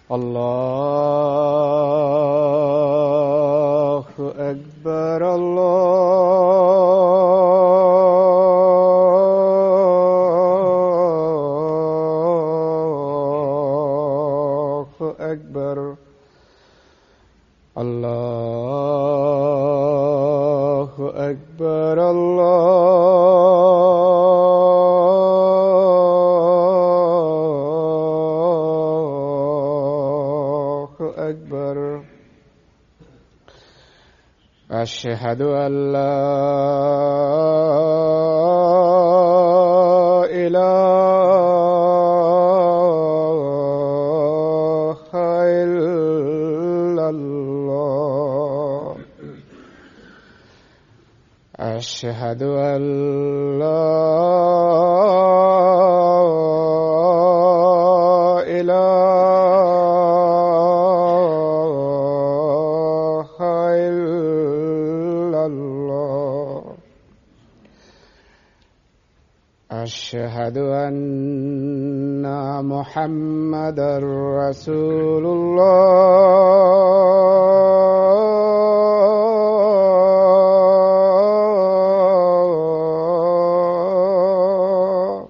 الله أكبر الله أكبر الله أكبر الله أكبر أشهد أن لا إله إلا الله أشهد أن لا إله إلا الله أشهد أن محمدا رسول الله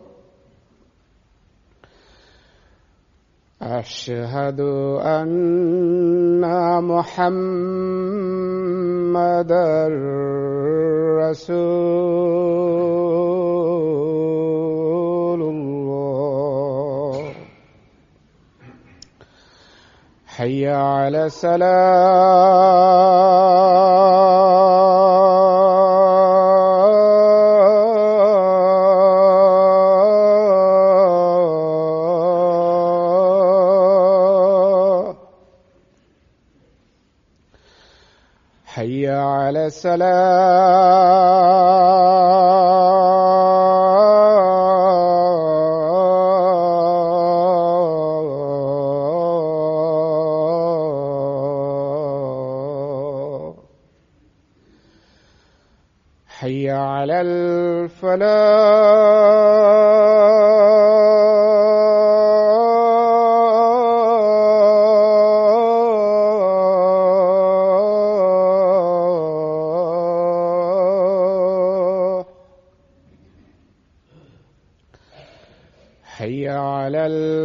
أشهد أن محمدا رسول الله حي على السلام حي على السلام حي على الفلاح حي على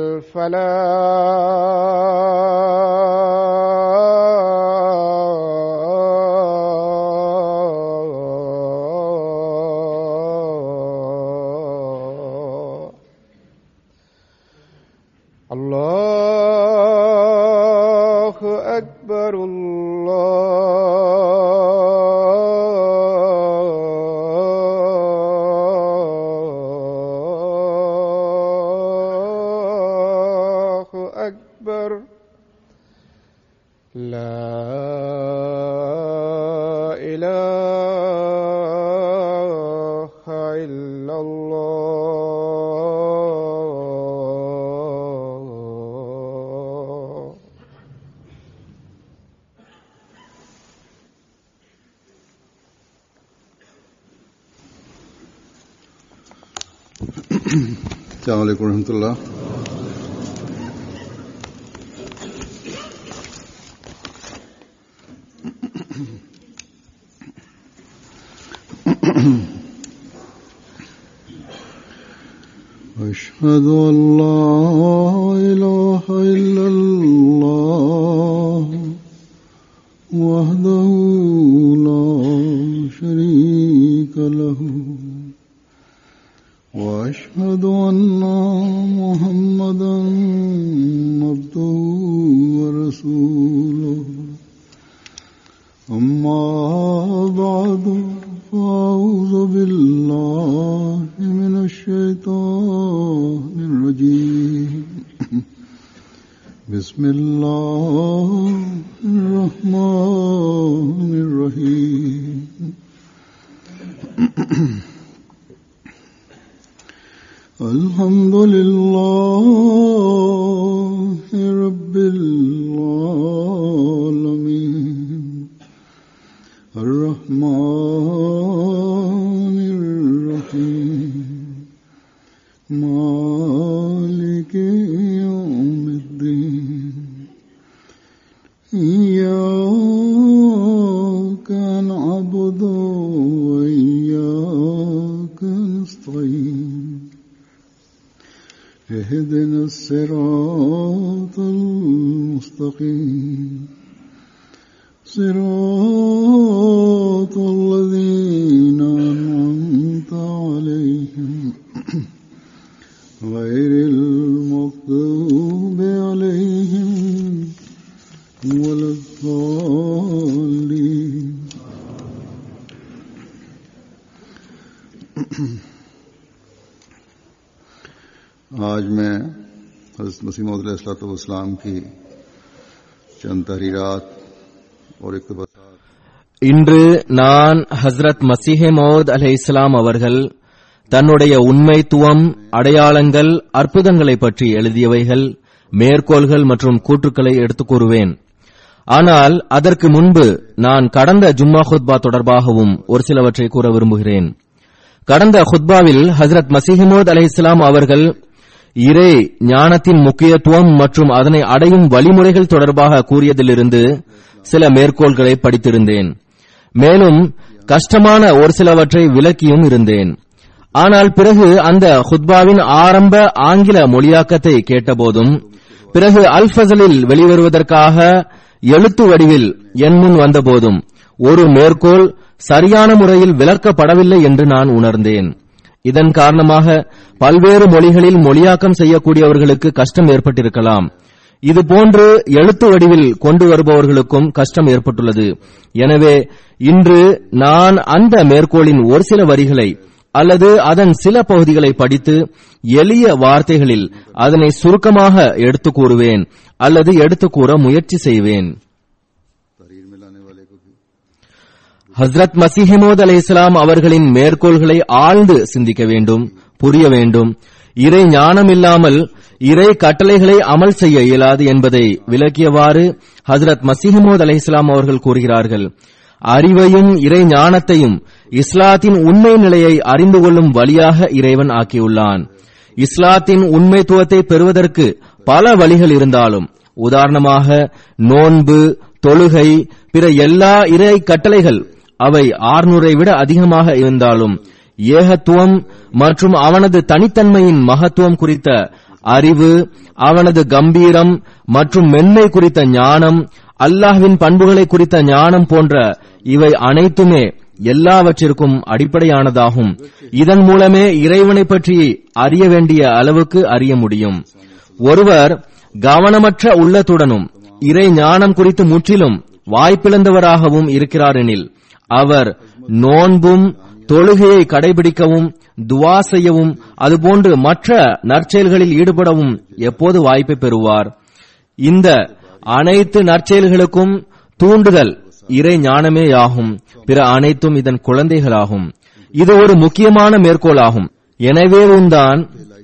الفلاح الله أكبر الله أكبر لا إله إلا الله السلام عليكم ورحمة الله أشهد أن لا إله إلا الله وحده لا شريك له وأشهد أن محمدا عبده ورسوله أما بعد فأعوذ بالله من الشيطان الرجيم بسم الله الرحمن الرحيم الحمد لله رب العالمين الرحمن الرحيم مالك يوم الدين إياك نعبد وإياك نستعين اهدنا الصراط المستقيم صراط الذين أنعمت عليهم غير المغضوب عليهم ولا الضالين आज मैं हजरत मसीम इस्लाम की चंद तहरीरात और इकतबासात இன்று நான் ஹஸ்ரத் மசிஹே மௌத் அலை இஸ்லாம் அவர்கள் தன்னுடைய உண்மைத்துவம் அடையாளங்கள் அற்புதங்களை பற்றி எழுதியவைகள் மேற்கோள்கள் மற்றும் கூற்றுக்களை எடுத்துக் கூறுவேன் ஆனால் அதற்கு முன்பு நான் கடந்த ஜும்மா ஹுத்பா தொடர்பாகவும் ஒரு சிலவற்றை கூற விரும்புகிறேன் கடந்த ஹுத்பாவில் ஹஸ்ரத் மசிஹமோத் அலை இஸ்லாம் அவர்கள் இறை ஞானத்தின் முக்கியத்துவம் மற்றும் அதனை அடையும் வழிமுறைகள் தொடர்பாக கூறியதிலிருந்து சில மேற்கோள்களை படித்திருந்தேன் மேலும் கஷ்டமான ஒரு சிலவற்றை விளக்கியும் இருந்தேன் ஆனால் பிறகு அந்த ஹுத்பாவின் ஆரம்ப ஆங்கில மொழியாக்கத்தை கேட்டபோதும் பிறகு அல் ஃபசலில் வெளிவருவதற்காக எழுத்து வடிவில் என் முன் வந்தபோதும் ஒரு மேற்கோள் சரியான முறையில் விளக்கப்படவில்லை என்று நான் உணர்ந்தேன் இதன் காரணமாக பல்வேறு மொழிகளில் மொழியாக்கம் செய்யக்கூடியவர்களுக்கு கஷ்டம் ஏற்பட்டிருக்கலாம் இது போன்று எழுத்து வடிவில் கொண்டு வருபவர்களுக்கும் கஷ்டம் ஏற்பட்டுள்ளது எனவே இன்று நான் அந்த மேற்கோளின் ஒரு சில வரிகளை அல்லது அதன் சில பகுதிகளை படித்து எளிய வார்த்தைகளில் அதனை சுருக்கமாக எடுத்துக் கூறுவேன் அல்லது எடுத்துக் கூற முயற்சி செய்வேன் तहरीर में लाने वाले को भी ஹஸ்ரத் மசிஹமோத் அலை இஸ்லாம் அவர்களின் மேற்கோள்களை ஆழ்ந்து சிந்திக்க வேண்டும் புரிய வேண்டும் இறை ஞானம் இல்லாமல் இறை கட்டளைகளை அமல் செய்ய இயலாது என்பதை விளக்கியவாறு ஹஸ்ரத் மசிஹமோத் அலை இஸ்லாம் அவர்கள் கூறுகிறார்கள் அறிவையும் இறை ஞானத்தையும் இஸ்லாத்தின் உண்மை நிலையை அறிந்து கொள்ளும் வழியாக இறைவன் ஆக்கியுள்ளான் இஸ்லாத்தின் உண்மைத்துவத்தை பெறுவதற்கு பல வழிகள் இருந்தாலும் உதாரணமாக நோன்பு தொழுகை பிற எல்லா இறை கட்டளைகள் அவை ஆறுநூறை விட அதிகமாக இருந்தாலும் ஏகத்துவம் மற்றும் அவனது தனித்தன்மையின் மகத்துவம் குறித்த அறிவு அவனது கம்பீரம் மற்றும் மென்மை குறித்த ஞானம் அல்லாஹ்வின் பண்புகளை குறித்த ஞானம் போன்ற இவை அனைத்துமே எல்லாவற்றிற்கும் அடிப்படையானதாகும் இதன் மூலமே இறைவனை பற்றி அறிய வேண்டிய அளவுக்கு அறிய முடியும் ஒருவர் கவனமற்ற உள்ளத்துடனும் இறை ஞானம் குறித்து முற்றிலும் வாய்ப்பிழந்தவராகவும் இருக்கிறாரெனில் அவர் நோன்பும் தொழுகையை கடைபிடிக்கவும் துவா செய்யவும் அதுபோன்று மற்ற நற்செயல்களில் ஈடுபடவும் எப்போது வாய்ப்பை பெறுவார் இந்த அனைத்து நற்செயல்களுக்கும் தூண்டுதல் இறை ஞானமேயாகும் பிற அனைத்தும் இதன் குழந்தைகளாகும் இது ஒரு முக்கியமான மேற்கோளாகும் எனவே தான்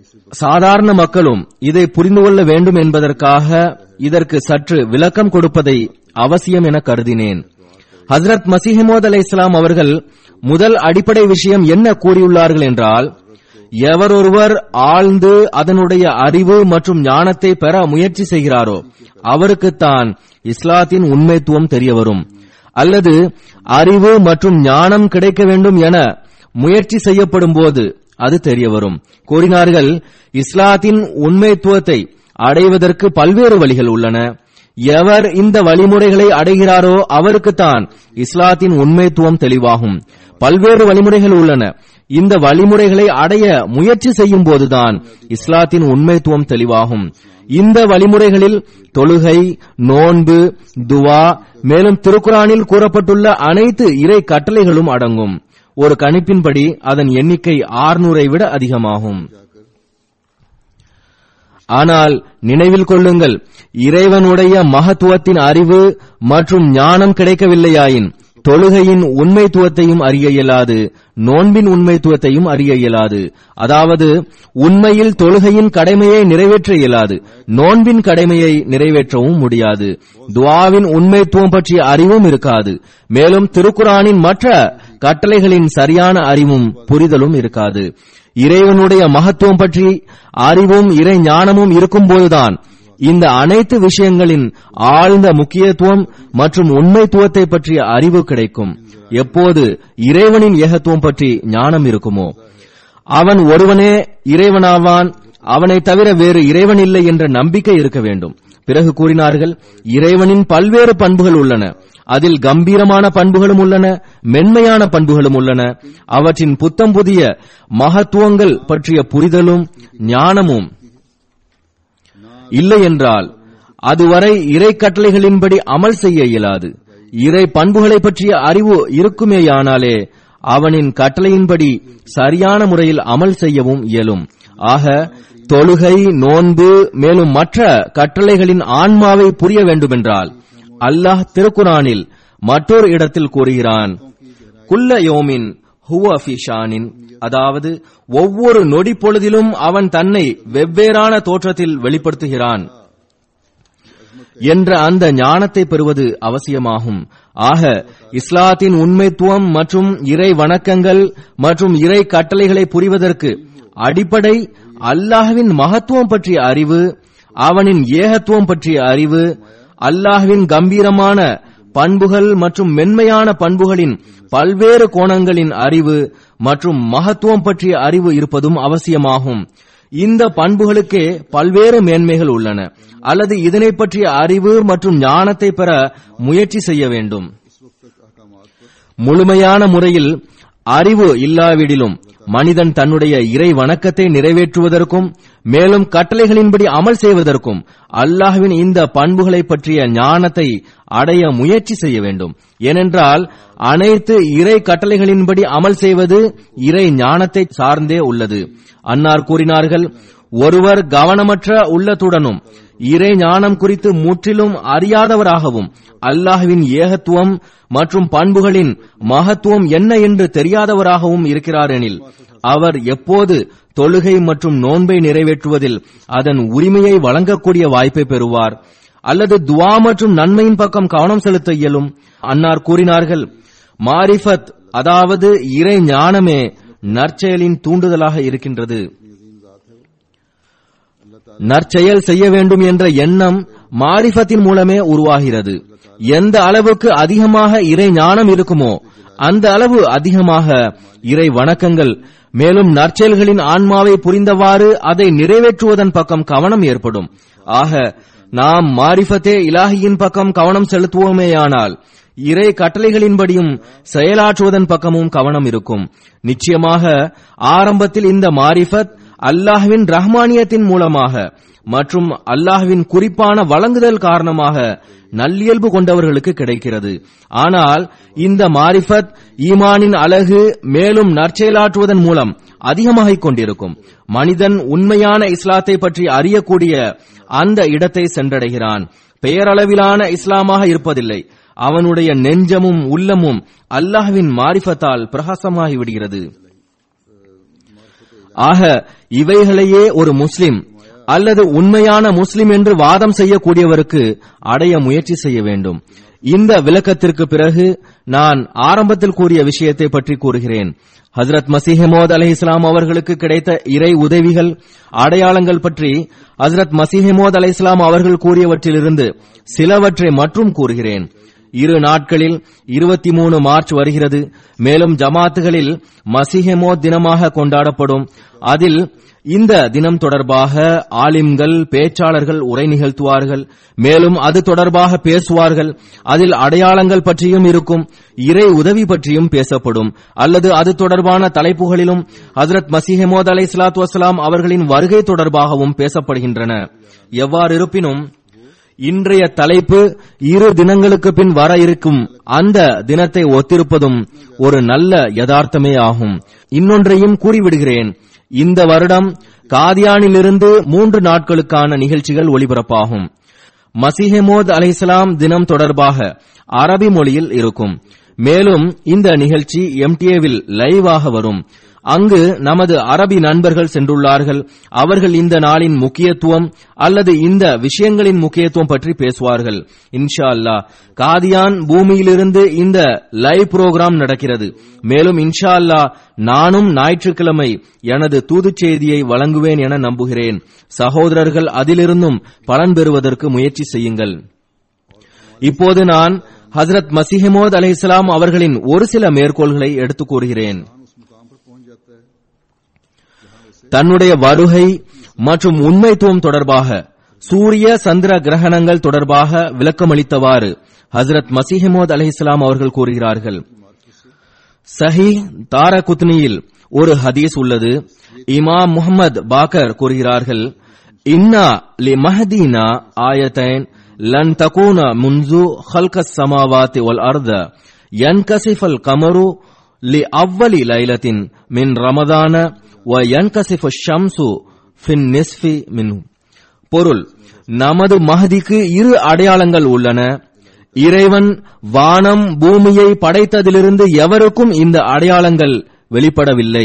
சாதாரண மக்களும் இதை புரிந்து கொள்ள வேண்டும் என்பதற்காக இதற்கு சற்று விளக்கம் கொடுப்பதை அவசியம் என கருதினேன் ஹஸ்ரத் மசிஹமோத் அலை இஸ்லாம் அவர்கள் முதல் அடிப்படை விஷயம் என்ன கூறியுள்ளார்கள் என்றால் எவரொருவர் ஆழ்ந்து அதனுடைய அறிவு மற்றும் ஞானத்தை பெற முயற்சி செய்கிறாரோ அவருக்குத்தான் இஸ்லாத்தின் உண்மைத்துவம் தெரிய வரும் அல்லது அறிவு மற்றும் ஞானம் கிடைக்க வேண்டும் என முயற்சி செய்யப்படும் போது அது தெரிய வரும் கூறினார்கள் இஸ்லாத்தின் உண்மைத்துவத்தை அடைவதற்கு பல்வேறு வழிகள் உள்ளன எவர் இந்த வழிமுறைகளை அடைகிறாரோ அவருக்குத்தான் இஸ்லாத்தின் உண்மைத்துவம் தெளிவாகும் பல்வேறு வழிமுறைகள் உள்ளன இந்த வழிமுறைகளை அடைய முயற்சி செய்யும் போதுதான் இஸ்லாத்தின் உண்மைத்துவம் தெளிவாகும் இந்த வழிமுறைகளில் தொழுகை நோன்பு துவா மேலும் திருக்குரானில் கூறப்பட்டுள்ள அனைத்து இறை கட்டளைகளும் அடங்கும் ஒரு கணிப்பின்படி அதன் எண்ணிக்கை ஆறுநூறை விட அதிகமாகும் ஆனால் நினைவில் கொள்ளுங்கள் இறைவனுடைய மகத்துவத்தின் அறிவு மற்றும் ஞானம் கிடைக்கவில்லையாயின் தொழுகையின் உண்மைத்துவத்தையும் அறிய இயலாது நோன்பின் உண்மைத்துவத்தையும் அறிய இயலாது அதாவது உண்மையில் தொழுகையின் கடமையை நிறைவேற்ற இயலாது நோன்பின் கடமையை நிறைவேற்றவும் முடியாது துவாவின் உண்மைத்துவம் பற்றிய அறிவும் இருக்காது மேலும் திருக்குரானின் மற்ற கட்டளைகளின் சரியான அறிவும் புரிதலும் இருக்காது இறைவனுடைய மகத்துவம் பற்றி அறிவும் இறை ஞானமும் இருக்கும்போதுதான் இந்த அனைத்து விஷயங்களின் ஆழ்ந்த முக்கியத்துவம் மற்றும் உண்மைத்துவத்தை பற்றிய அறிவு கிடைக்கும் எப்போது இறைவனின் ஏகத்துவம் பற்றி ஞானம் இருக்குமோ அவன் ஒருவனே இறைவனாவான் அவனை தவிர வேறு இறைவன் இல்லை என்ற நம்பிக்கை இருக்க வேண்டும் பிறகு கூறினார்கள் இறைவனின் பல்வேறு பண்புகள் உள்ளன அதில் கம்பீரமான பண்புகளும் உள்ளன மென்மையான பண்புகளும் உள்ளன அவற்றின் புத்தம் புதிய மகத்துவங்கள் பற்றிய புரிதலும் ஞானமும் இல்லை என்றால் அதுவரை இறை கட்டளைகளின்படி அமல் செய்ய இயலாது இறை பண்புகளை பற்றிய அறிவு இருக்குமேயானாலே அவனின் கட்டளையின்படி சரியான முறையில் அமல் செய்யவும் இயலும் ஆக தொழுகை நோன்பு மேலும் மற்ற கட்டளைகளின் ஆன்மாவை புரிய வேண்டுமென்றால் அல்லாஹ் திருக்குரானில் மற்றொரு இடத்தில் கூறுகிறான் குல்ல யோமின் ஹுவ ஃபி ஷானின் அதாவது ஒவ்வொரு நொடி பொழுதிலும் அவன் தன்னை வெவ்வேறான தோற்றத்தில் வெளிப்படுத்துகிறான் என்ற அந்த ஞானத்தை பெறுவது அவசியமாகும் ஆக இஸ்லாத்தின் உண்மைத்துவம் மற்றும் இறை வணக்கங்கள் மற்றும் இறை கட்டளைகளை புரிவதற்கு அடிப்படை அல்லாஹ்வின் மகத்துவம் பற்றிய அறிவு அவனின் ஏகத்துவம் பற்றிய அறிவு அல்லாஹ்வின் கம்பீரமான பண்புகள் மற்றும் மென்மையான பண்புகளின் பல்வேறு கோணங்களின் அறிவு மற்றும் மகத்துவம் பற்றிய அறிவு இருப்பதும் அவசியமாகும் இந்த பண்புகளுக்கே பல்வேறு மேன்மைகள் உள்ளன அல்லது இதனை பற்றிய அறிவு மற்றும் ஞானத்தை பெற முயற்சி செய்ய வேண்டும் முழுமையான முறையில் அறிவு இல்லாவிடிலும் மனிதன் தன்னுடைய இறை வணக்கத்தை நிறைவேற்றுவதற்கும் மேலும் கட்டளைகளின்படி அமல் செய்வதற்கும் அல்லாஹ்வின் இந்த பண்புகளை பற்றிய ஞானத்தை அடைய முயற்சி செய்ய வேண்டும் ஏனென்றால் அனைத்து இறை கட்டளைகளின்படி அமல் செய்வது இறை ஞானத்தை சார்ந்தே உள்ளது அன்னார் கூறினார்கள் ஒருவர் கவனமற்ற உள்ளத்துடனும் இறை ஞானம் குறித்து முற்றிலும் அறியாதவராகவும் அல்லாஹ்வின் ஏகத்துவம் மற்றும் பண்புகளின் மகத்துவம் என்ன என்று தெரியாதவராகவும் இருக்கிறார் எனில் அவர் எப்போது தொழுகை மற்றும் நோன்பை நிறைவேற்றுவதில் அதன் உரிமையை வழங்கக்கூடிய வாய்ப்பை பெறுவார் அல்லது துவா மற்றும் நன்மையின் பக்கம் கவனம் செலுத்த இயலும் அன்னார் கூறினார்கள் மாரிஃபத் அதாவது இறை ஞானமே நற்செயலின் தூண்டுதலாக இருக்கின்றது நற்செயல் செய்ய வேண்டும் என்ற எண்ணம் மாரிஃபத்தின் மூலமே உருவாகிறது எந்த அளவுக்கு அதிகமாக இறை ஞானம் இருக்குமோ அந்த அளவு அதிகமாக இறை வணக்கங்கள் மேலும் நற்செயல்களின் ஆன்மாவை புரிந்தவாறு அதை நிறைவேற்றுவதன் பக்கம் கவனம் ஏற்படும் ஆக நாம் மாரிஃபத்தே இலாஹியின் பக்கம் கவனம் செலுத்துவோமேயானால் இறை கட்டளைகளின்படியும் செயலாற்றுவதன் பக்கமும் கவனம் இருக்கும் நிச்சயமாக ஆரம்பத்தில் இந்த மாரிஃபத் அல்லாஹ்வின் ரஹ்மானியத்தின் மூலமாக மற்றும் அல்லாஹ்வின் குறிப்பான வழங்குதல் காரணமாக நல்லியல்பு கொண்டவர்களுக்கு கிடைக்கிறது ஆனால் இந்த மாரிஃபத் ஈமானின் அழகு மேலும் நற்செயலாற்றுவதன் மூலம் அதிகமாகிக் கொண்டிருக்கும் மனிதன் உண்மையான இஸ்லாத்தை பற்றி அறியக்கூடிய அந்த இடத்தை சென்றடைகிறான் பெயரளவிலான இஸ்லாமாக இருப்பதில்லை அவனுடைய நெஞ்சமும் உள்ளமும் அல்லாஹ்வின் மாரிஃபத்தால் பிரகாசமாகி விடுகிறது ஆக இவைகளையே ஒரு முஸ்லிம் அல்லது உண்மையான முஸ்லிம் என்று வாதம் செய்யக்கூடியவருக்கு அடைய முயற்சி செய்ய வேண்டும் இந்த விளக்கத்திற்கு பிறகு நான் ஆரம்பத்தில் கூறிய விஷயத்தை பற்றி கூறுகிறேன் ஹசரத் மசிஹமோத் அலி இஸ்லாம் அவர்களுக்கு கிடைத்த இறை உதவிகள் அடையாளங்கள் பற்றி ஹசரத் மசிஹமோத் அலி இஸ்லாம் அவர்கள் கூறியவற்றிலிருந்து சிலவற்றை மற்றும் கூறுகிறேன் இரு நாட்களில் இருபத்தி மூணு மார்ச் வருகிறது மேலும் ஜமாத்துகளில் மசிஹெமோத் தினமாக கொண்டாடப்படும் அதில் இந்த தினம் தொடர்பாக ஆலிம்கள் பேச்சாளர்கள் உரை நிகழ்த்துவார்கள் மேலும் அது தொடர்பாக பேசுவார்கள் அதில் அடையாளங்கள் பற்றியும் இருக்கும் இறை உதவி பற்றியும் பேசப்படும் அல்லது அது தொடர்பான தலைப்புகளிலும் ஹசரத் மசிஹமோத் அலை சலாத்து வசலாம் அவர்களின் வருகை தொடர்பாகவும் பேசப்படுகின்றன எவ்வாறு இருப்பினும் இன்றைய தலைப்பு இரு தினங்களுக்கு பின் வர இருக்கும் அந்த தினத்தை ஒத்திருப்பதும் ஒரு நல்ல யதார்த்தமே ஆகும் இன்னொன்றையும் கூறிவிடுகிறேன் இந்த வருடம் காதியானிலிருந்து மூன்று நாட்களுக்கான நிகழ்ச்சிகள் ஒளிபரப்பாகும் மசிஹமோத் அலைசலாம் தினம் தொடர்பாக அரபி மொழியில் இருக்கும் மேலும் இந்த நிகழ்ச்சி எம்டிஏவில் லைவாக வரும் அங்கு நமது அரபி நண்பர்கள் சென்றுள்ளார்கள் அவர்கள் இந்த நாளின் முக்கியத்துவம் அல்லது இந்த விஷயங்களின் முக்கியத்துவம் பற்றி பேசுவார்கள் இன்ஷா அல்லாஹ் காதியான் பூமியிலிருந்து இந்த லைவ் புரோகிராம் நடக்கிறது மேலும் இன்ஷா அல்லாஹ் நானும் ஞாயிற்றுக்கிழமை எனது தூதுச் செய்தியை வழங்குவேன் என நம்புகிறேன் சகோதரர்கள் அதிலிருந்தும் பலன் பெறுவதற்கு முயற்சி செய்யுங்கள் இப்போது நான் ஹசரத் மசிஹமோத் அலைஹிஸ்ஸலாம் அவர்களின் ஒரு சில மேற்கோள்களை எடுத்துக் கூறுகிறேன் தன்னுடைய வருகை மற்றும் உண்மைத்துவம் தொடர்பாக சூரிய சந்திர கிரகணங்கள் தொடர்பாக விளக்கமளித்தவாறு ஹசரத் மசிஹமோத் அலைஹிஸ்ஸலாம் அவர்கள் கூறுகிறார்கள் சஹி தாரகுத்னியில் ஒரு ஹதீஸ் உள்ளது இமாம் முஹம்மது பாக்கர் கூறுகிறார்கள் இன்னா லி மஹதீனா ஆயத்தைன் லன் தகூன முன்சு ஹல்கஸ் சமாவாத்தி வல் அர்த யன்கசிஃபல் கமரு லி அவ்வலி லைலத்தின் மின் ரமதான வ யன்கசிஃபு ஷம்சு ஃபின் நிஸ்ஃபி மின் பொருள் நமது மஹதிக்கு இரு அடையாளங்கள் உள்ளன இறைவன் வானம் பூமியை படைத்ததிலிருந்து எவருக்கும் இந்த அடையாளங்கள் வெளிப்படவில்லை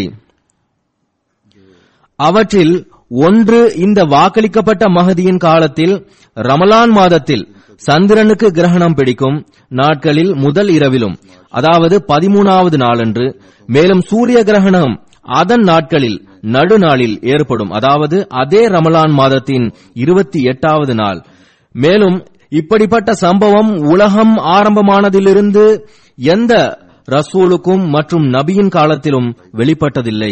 அவற்றில் ஒன்று இந்த வாக்களிக்கப்பட்ட மகதியின் காலத்தில் ரமலான் மாதத்தில் சந்திரனுக்கு கிரகணம் பிடிக்கும் நாட்களில் முதல் இரவிலும் அதாவது பதிமூணாவது நாளன்று மேலும் சூரிய கிரகணம் அதன் நாட்களில் நடுநாளில் ஏற்படும் அதாவது அதே ரமலான் மாதத்தின் இருபத்தி எட்டாவது நாள் மேலும் இப்படிப்பட்ட சம்பவம் உலகம் ஆரம்பமானதிலிருந்து எந்த ரசூலுக்கும் மற்றும் நபியின் காலத்திலும் வெளிப்பட்டதில்லை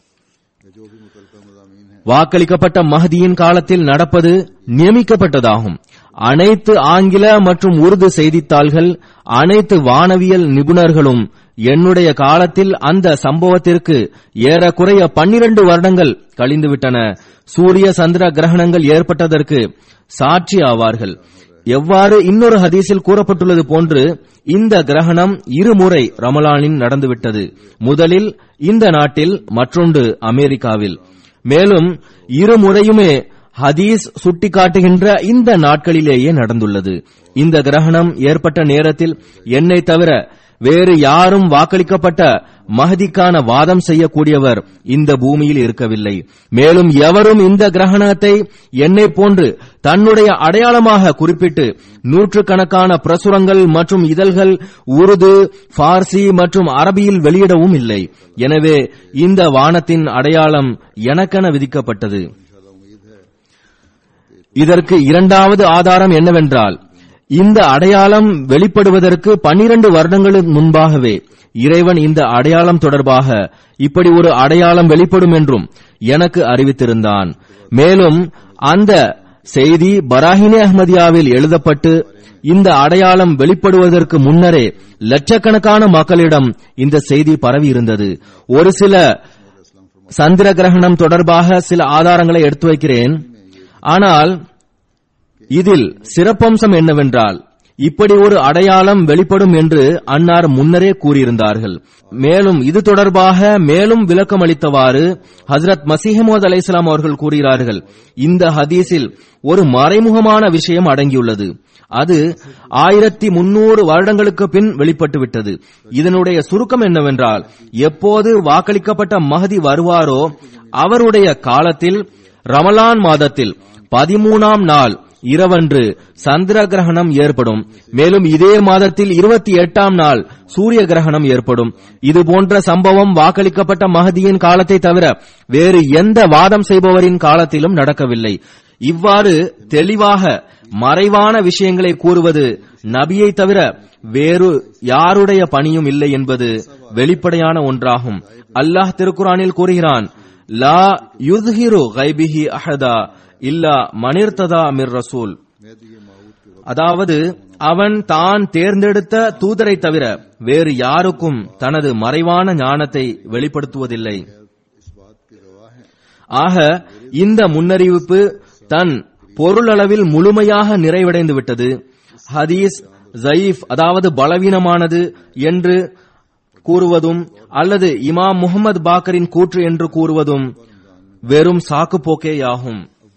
வாக்களிக்கப்பட்ட மஹதியின் காலத்தில் நடப்பது நியமிக்கப்பட்டதாகும் அனைத்து ஆங்கில மற்றும் உருது செய்தித்தாள்கள் அனைத்து வானவியல் நிபுணர்களும் என்னுடைய காலத்தில் அந்த சம்பவத்திற்கு ஏறக்குறைய பன்னிரண்டு வருடங்கள் கழிந்துவிட்டன சூரிய சந்திர கிரகணங்கள் ஏற்பட்டதற்கு சாட்சி ஆவார்கள் எவ்வாறு இன்னொரு ஹதீஸில் கூறப்பட்டுள்ளது போன்று இந்த கிரகணம் இருமுறை ரமலானில் நடந்துவிட்டது முதலில் இந்த நாட்டில் மற்றொன்று அமெரிக்காவில் மேலும் இருமுறையுமே ஹதீஸ் சுட்டிக்காட்டுகின்ற இந்த நாட்களிலேயே நடந்துள்ளது இந்த கிரகணம் ஏற்பட்ட நேரத்தில் என்னை தவிர வேறு யாரும் வாக்களிக்கப்பட்ட மஹதிக்கான வாதம் செய்யக்கூடியவர் இந்த பூமியில் இருக்கவில்லை மேலும் எவரும் இந்த கிரகணத்தை என்னை போன்று தன்னுடைய அடையாளமாக குறிப்பிட்டு நூற்றுக்கணக்கான பிரசுரங்கள் மற்றும் இதழ்கள் உருது பார்சி மற்றும் அரபியில் வெளியிடவும் இல்லை எனவே இந்த வானத்தின் அடையாளம் எனக்கென விதிக்கப்பட்டது இதற்கு இரண்டாவது ஆதாரம் என்னவென்றால் இந்த அடையாளம் வெளிப்படுவதற்கு பனிரண்டு வருடங்களுக்கு முன்பாகவே இறைவன் இந்த அடையாளம் தொடர்பாக இப்படி ஒரு அடையாளம் வெளிப்படும் என்றும் எனக்கு அறிவித்திருந்தான் மேலும் அந்த செய்தி பராஹினே அஹ்மதியாவில் எழுதப்பட்டு இந்த அடையாளம் வெளிப்படுவதற்கு முன்னரே லட்சக்கணக்கான மக்களிடம் இந்த செய்தி பரவி இருந்தது ஒரு சில சந்திர கிரகணம் தொடர்பாக சில ஆதாரங்களை எடுத்து வைக்கிறேன் ஆனால் இதில் சிறப்பம்சம் என்னவென்றால் இப்படி ஒரு அடையாளம் வெளிப்படும் என்று அன்னார் முன்னரே கூறியிருந்தார்கள் மேலும் இது தொடர்பாக மேலும் விளக்கமளித்தவாறு ஹசரத் மசீஹமோத் அலைசலாம் அவர்கள் கூறுகிறார்கள் இந்த ஹதீஸில் ஒரு மறைமுகமான விஷயம் அடங்கியுள்ளது அது ஆயிரத்தி முன்னூறு வருடங்களுக்கு பின் வெளிப்பட்டுவிட்டது இதனுடைய சுருக்கம் என்னவென்றால் எப்போது வாக்களிக்கப்பட்ட மகதி வருவாரோ அவருடைய காலத்தில் ரமலான் மாதத்தில் பதிமூணாம் நாள் இரவன்று சந்திர கிரகணம் ஏற்படும் மேலும் இதே மாதத்தில் இருபத்தி எட்டாம் நாள் சூரிய கிரகணம் ஏற்படும் இது போன்ற சம்பவம் வாக்களிக்கப்பட்ட மகதியின் காலத்தை தவிர வேறு எந்த வாதம் செய்பவரின் காலத்திலும் நடக்கவில்லை இவ்வாறு தெளிவாக மறைவான விஷயங்களை கூறுவது நபியை தவிர வேறு யாருடைய பணியும் இல்லை என்பது வெளிப்படையான ஒன்றாகும் அல்லாஹ் திருக்குரானில் கூறுகிறான் லா யுத்ஹிரு கைபிஹி அஹதா இல்லா மணிர்ததா மிர் ரசூல் அதாவது அவன் தான் தேர்ந்தெடுத்த தூதரை தவிர வேறு யாருக்கும் தனது மறைவான ஞானத்தை வெளிப்படுத்துவதில்லை ஆக இந்த முன்னறிவிப்பு தன் பொருளளவில் முழுமையாக நிறைவடைந்து விட்டது ஹதீஸ் ஜயீஃப் அதாவது பலவீனமானது என்று கூறுவதும் அல்லது இமாம் முகமது பாக்கரின் கூற்று என்று கூறுவதும் வெறும் சாக்குப்போக்கேயாகும்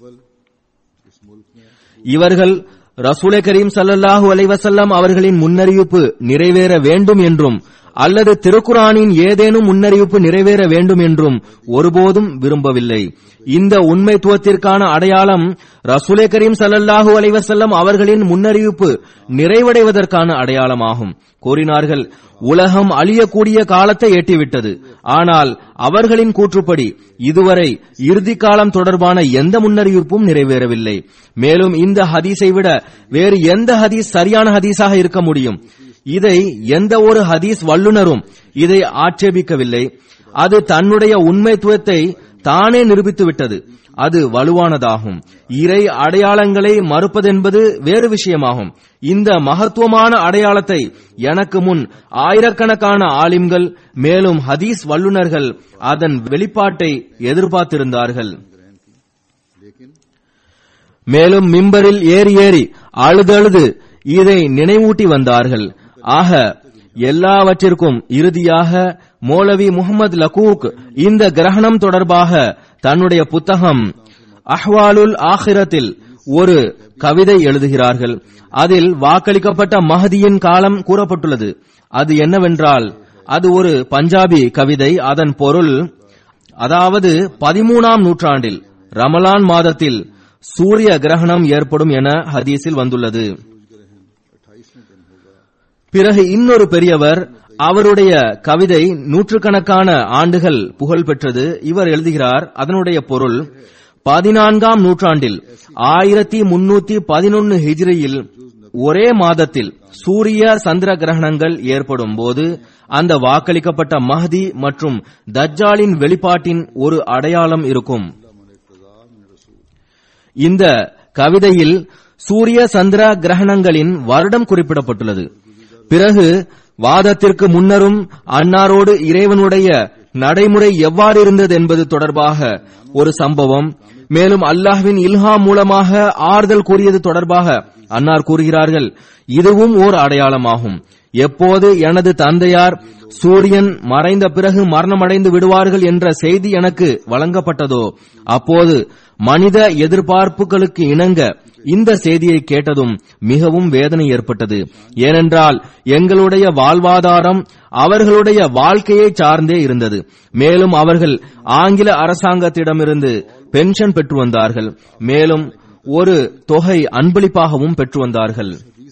இவர்கள் ரசூலை கரீம் சல்லல்லாஹு அலைவசல்லம் அவர்களின் முன்னறிவிப்பு நிறைவேற வேண்டும் என்றும் அல்லது திருக்குரானின் ஏதேனும் முன்னறிவிப்பு நிறைவேற வேண்டும் என்றும் ஒருபோதும் விரும்பவில்லை இந்த உண்மைத்துவத்திற்கான அடையாளம் ரசூலே கரீம் ஸல்லல்லாஹு அலைஹி வஸல்லம் அவர்களின் முன்னறிவிப்பு நிறைவடைவதற்கான அடையாளமாகும் கூறினார்கள் உலகம் அழியக்கூடிய காலத்தை எட்டிவிட்டது ஆனால் அவர்களின் கூற்றுப்படி இதுவரை இறுதி காலம் தொடர்பான எந்த முன்னறிவிப்பும் நிறைவேறவில்லை மேலும் இந்த ஹதீஸை விட வேறு எந்த ஹதீஸ் சரியான ஹதீஸாக இருக்க முடியும் இதை எந்த ஒரு ஹதீஸ் வல்லுனரும் இதை ஆட்சேபிக்கவில்லை அது தன்னுடைய உண்மைத்துவத்தை தானே நிரூபித்து விட்டது அது வலுவானதாகும் இறை அடையாளங்களை மறுப்பதென்பது வேறு விஷயமாகும் இந்த மகத்துவமான அடையாளத்தை எனக்கு முன் ஆயிரக்கணக்கான ஆலிம்கள் மேலும் ஹதீஸ் வல்லுனர்கள் அதன் வெளிப்பாட்டை எதிர்பார்த்திருந்தார்கள் மேலும் மிம்பரில் ஏறி ஏறி அழுதழுது இதை நினைவூட்டி வந்தார்கள் ஆக எல்லாவற்றிற்கும் இறுதியாக மௌலவி முகமது லகூக் இந்த கிரகணம் தொடர்பாக தன்னுடைய புத்தகம் அஹ்வாலுல் ஆஹிரத்தில் ஒரு கவிதை எழுதுகிறார்கள் அதில் வாக்களிக்கப்பட்ட மஹதியின் காலம் கூறப்பட்டுள்ளது அது என்னவென்றால் அது ஒரு பஞ்சாபி கவிதை அதன் பொருள் அதாவது பதிமூணாம் நூற்றாண்டில் ரமலான் மாதத்தில் சூரிய கிரகணம் ஏற்படும் என ஹதீஸில் வந்துள்ளது பிறகு இன்னொரு பெரியவர் அவருடைய கவிதை நூற்றுக்கணக்கான ஆண்டுகள் புகழ் பெற்றது இவர் எழுதுகிறார் அதனுடைய பொருள் பதினான்காம் நூற்றாண்டில் ஆயிரத்தி முன்னூத்தி பதினொன்னு ஹிஜ்ரியில் ஒரே மாதத்தில் சூரிய சந்திர கிரகணங்கள் ஏற்படும் போது அந்த வாக்களிக்கப்பட்ட மஹதி மற்றும் தஜ்ஜாலின் வெளிப்பாட்டின் ஒரு அடையாளம் இருக்கும் இந்த கவிதையில் சூரிய சந்திர கிரகணங்களின் வருடம் குறிப்பிடப்பட்டுள்ளது பிறகு வாதத்திற்கு முன்னரும் அன்னாரோடு இறைவனுடைய நடைமுறை எவ்வாறு இருந்தது என்பது தொடர்பாக ஒரு சம்பவம் மேலும் அல்லாஹ்வின் இல்ஹாம் மூலமாக ஆறுதல் கூறியது தொடர்பாக அன்னார் கூறுகிறார்கள் இதுவும் ஓர் அடையாளமாகும் எப்போது எனது தந்தையார் சூரியன் மறைந்த பிறகு மரணமடைந்து விடுவார்கள் என்ற செய்தி எனக்கு வழங்கப்பட்டதோ அப்போது மனித எதிர்பார்ப்புகளுக்கு இணங்க இந்த செய்தியை கேட்டதும் மிகவும் வேதனை ஏற்பட்டது ஏனென்றால் எங்களுடைய வாழ்வாதாரம் அவர்களுடைய வாழ்க்கையை சார்ந்தே இருந்தது மேலும் அவர்கள் ஆங்கில அரசாங்கத்திடமிருந்து பென்ஷன் பெற்று வந்தார்கள் மேலும் ஒரு தொகை அன்பளிப்பாகவும் பெற்று வந்தார்கள்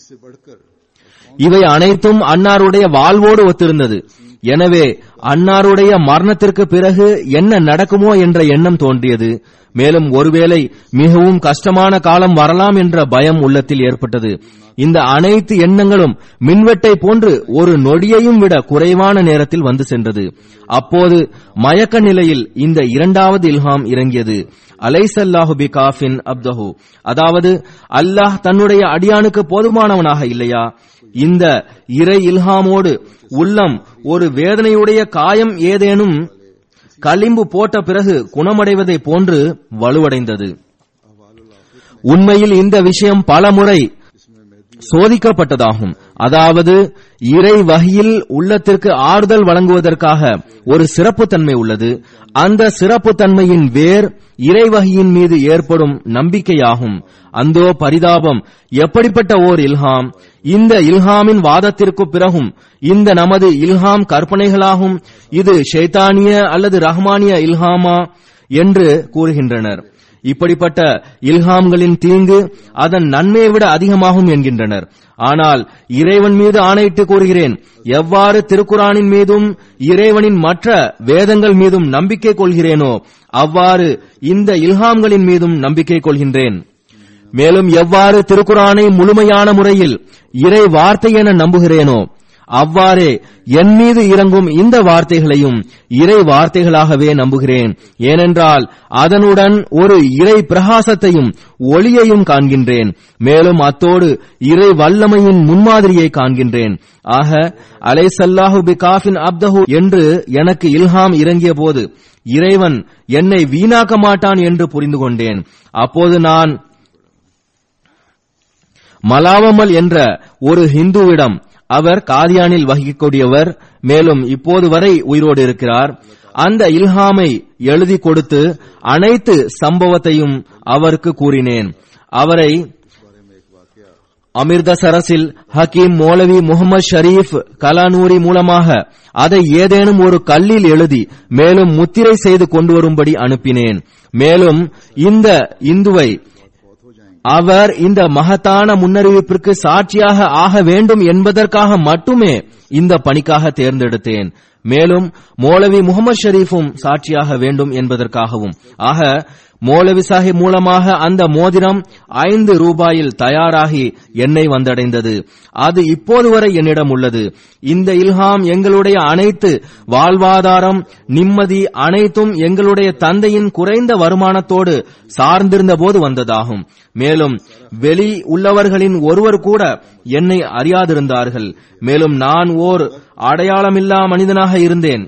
இவை அனைத்தும் அன்னாருடைய வாழ்வோடு ஒத்திருந்தது எனவே அன்னாருடைய மரணத்திற்கு பிறகு என்ன நடக்குமோ என்ற எண்ணம் தோன்றியது மேலும் ஒருவேளை மிகவும் கஷ்டமான காலம் வரலாம் என்ற பயம் உள்ளத்தில் ஏற்பட்டது இந்த அனைத்து எண்ணங்களும் மின்வெட்டை போன்று ஒரு நொடியையும் விட குறைவான நேரத்தில் வந்து சென்றது அப்போது மயக்க நிலையில் இந்த இரண்டாவது இல்ஹாம் இறங்கியது அலைசல்லாஹு பி காஃபின் அப்தஹு அதாவது அல்லாஹ் தன்னுடைய அடியானுக்கு போதுமானவனாக இல்லையா இந்த இறை இல்ஹாமோடு உள்ளம் ஒரு வேதனையுடைய காயம் ஏதேனும் களிம்பு போட்ட பிறகு குணமடைவதை போன்று வலுவடைந்தது உண்மையில் இந்த விஷயம் பல முறை சோதிக்கப்பட்டதாகும் அதாவது இறை வகையில் உள்ளத்திற்கு ஆறுதல் வழங்குவதற்காக ஒரு சிறப்பு தன்மை உள்ளது அந்த சிறப்பு தன்மையின் வேர் இறை வகையின் மீது ஏற்படும் நம்பிக்கையாகும் அந்தோ பரிதாபம் எப்படிப்பட்ட ஓர் இல்ஹாம் இந்த இல்ஹாமின் வாதத்திற்கு பிறகும் இந்த நமது இல்ஹாம் கற்பனைகளாகும் இது ஷைத்தானிய அல்லது ரஹ்மானிய இல்ஹாமா என்று கூறுகின்றனர் இப்படிப்பட்ட இல்ஹாம்களின் தீங்கு அதன் நன்மையை விட அதிகமாகும் என்கின்றனர் ஆனால் இறைவன் மீது ஆணையிட்டு கூறுகிறேன் எவ்வாறு திருக்குரானின் மீதும் இறைவனின் மற்ற வேதங்கள் மீதும் நம்பிக்கை கொள்கிறேனோ அவ்வாறு இந்த இல்ஹாம்களின் மீதும் நம்பிக்கை கொள்கின்றேன் மேலும் எவ்வாறு திருக்குரானை முழுமையான முறையில் இறை வார்த்தை என நம்புகிறேனோ அவ்வாறே என் மீது இறங்கும் இந்த வார்த்தைகளையும் இறை வார்த்தைகளாகவே நம்புகிறேன் ஏனென்றால் அதனுடன் ஒரு இறை பிரகாசத்தையும் ஒளியையும் காண்கின்றேன் மேலும் அத்தோடு இறை வல்லமையின் முன்மாதிரியை காண்கின்றேன் ஆக அலைசல்லாஹு பி காஃபின் அப்தஹு என்று எனக்கு இல்ஹாம் இறங்கிய போது இறைவன் என்னை வீணாக்க மாட்டான் என்று புரிந்து கொண்டேன் அப்போது நான் மலாவமல் என்ற ஒரு ஹிந்துவிடம் அவர் காதியானில் வகிக்கக்கூடியவர் மேலும் இப்போது வரை உயிரோடு இருக்கிறார் அந்த இல்ஹாமை எழுதி கொடுத்து அனைத்து சம்பவத்தையும் அவருக்கு கூறினேன் அவரை அமிர்தசரஸில் ஹக்கீம் மௌலவி முகமது ஷரீப் கலானூரி மூலமாக அதை ஏதேனும் ஒரு கல்லில் எழுதி மேலும் முத்திரை செய்து கொண்டு வரும்படி அனுப்பினேன் மேலும் இந்த இந்துவை அவர் இந்த மகத்தான முன்னறிவிப்பிற்கு சாட்சியாக ஆக வேண்டும் என்பதற்காக மட்டுமே இந்த பணிக்காக தேர்ந்தெடுத்தேன் மேலும் மௌலவி முகமது ஷரீஃபும் சாட்சியாக வேண்டும் என்பதற்காகவும் ஆக மௌலவி சாஹிப் மூலமாக அந்த மோதிரம் ஐந்து ரூபாயில் தயாராகி என்னை வந்தடைந்தது அது இப்போது வரை என்னிடம் உள்ளது இந்த இல்ஹாம் எங்களுடைய அனைத்து வாழ்வாதாரம் நிம்மதி அனைத்தும் எங்களுடைய தந்தையின் குறைந்த வருமானத்தோடு சார்ந்திருந்த போது வந்ததாகும் மேலும் வெளி உள்ளவர்களின் ஒருவர் கூட என்னை அறியாதிருந்தார்கள் மேலும் நான் ஓர் அடையாளமில்லா மனிதனாக இருந்தேன்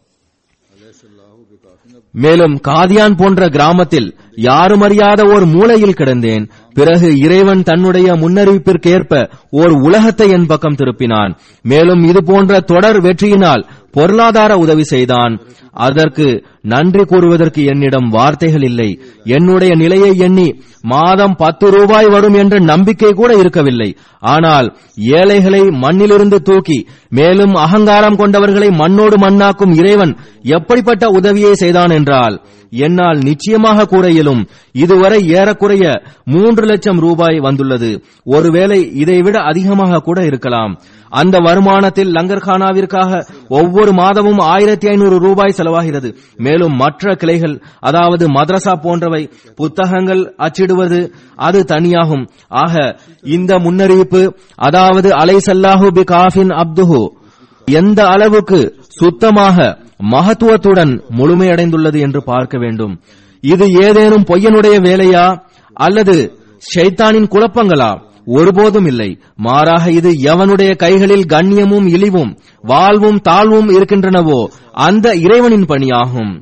மேலும் காதியான் போன்ற கிராமத்தில் யாரும் அறியாத ஒரு மூலையில் கிடந்தேன் பிறகு இறைவன் தன்னுடைய முன்னறிவிப்பிற்கேற்ப ஓர் உலகத்தை என் பக்கம் திருப்பினான் மேலும் இது போன்ற தொடர் வெற்றியினால் பொருளாதார உதவி செய்தான் அதற்கு நன்றி கூறுவதற்கு என்னிடம் வார்த்தைகள் இல்லை என்னுடைய நிலையை எண்ணி மாதம் பத்து ரூபாய் வரும் என்ற நம்பிக்கை கூட இருக்கவில்லை ஆனால் ஏழைகளை மண்ணிலிருந்து தூக்கி மேலும் அகங்காரம் கொண்டவர்களை மண்ணோடு மண்ணாக்கும் இறைவன் எப்படிப்பட்ட உதவியை செய்தான் என்றால் என்னால் நிச்சயமாக கூற இயலும் இதுவரை ஏறக்குறைய மூன்று லட்சம் ரூபாய் வந்துள்ளது ஒருவேளை இதைவிட அதிகமாக கூட இருக்கலாம் அந்த வருமானத்தில் லங்கர்கானாவிற்காக ஒவ்வொரு மாதமும் ஆயிரத்தி ஐநூறு ரூபாய் செலவாகிறது மேலும் மற்ற கிளைகள் அதாவது மദ്രസா போன்றவை புத்தகங்கள் அச்சிடுவது அது தனியாகும் ஆக இந்த முன்னறிவிப்பு அதாவது அலைசல்லாஹு பி காஃபின் அப்துஹு எந்த அளவுக்கு சுத்தமாக மகத்துவத்துடன் முழுமையடைந்துள்ளது என்று பார்க்க வேண்டும் இது ஏதேனும் பொய்யனுடைய வேலையா அல்லது ஷைத்தானின் குழப்பங்களா ஒருபோதும் இல்லை மாறாக இது எவனுடைய கைகளில் கண்ணியமும் இழிவும் வாழ்வும் தாழ்வும் இருக்கின்றனவோ அந்த இறைவனின் பணியாகும்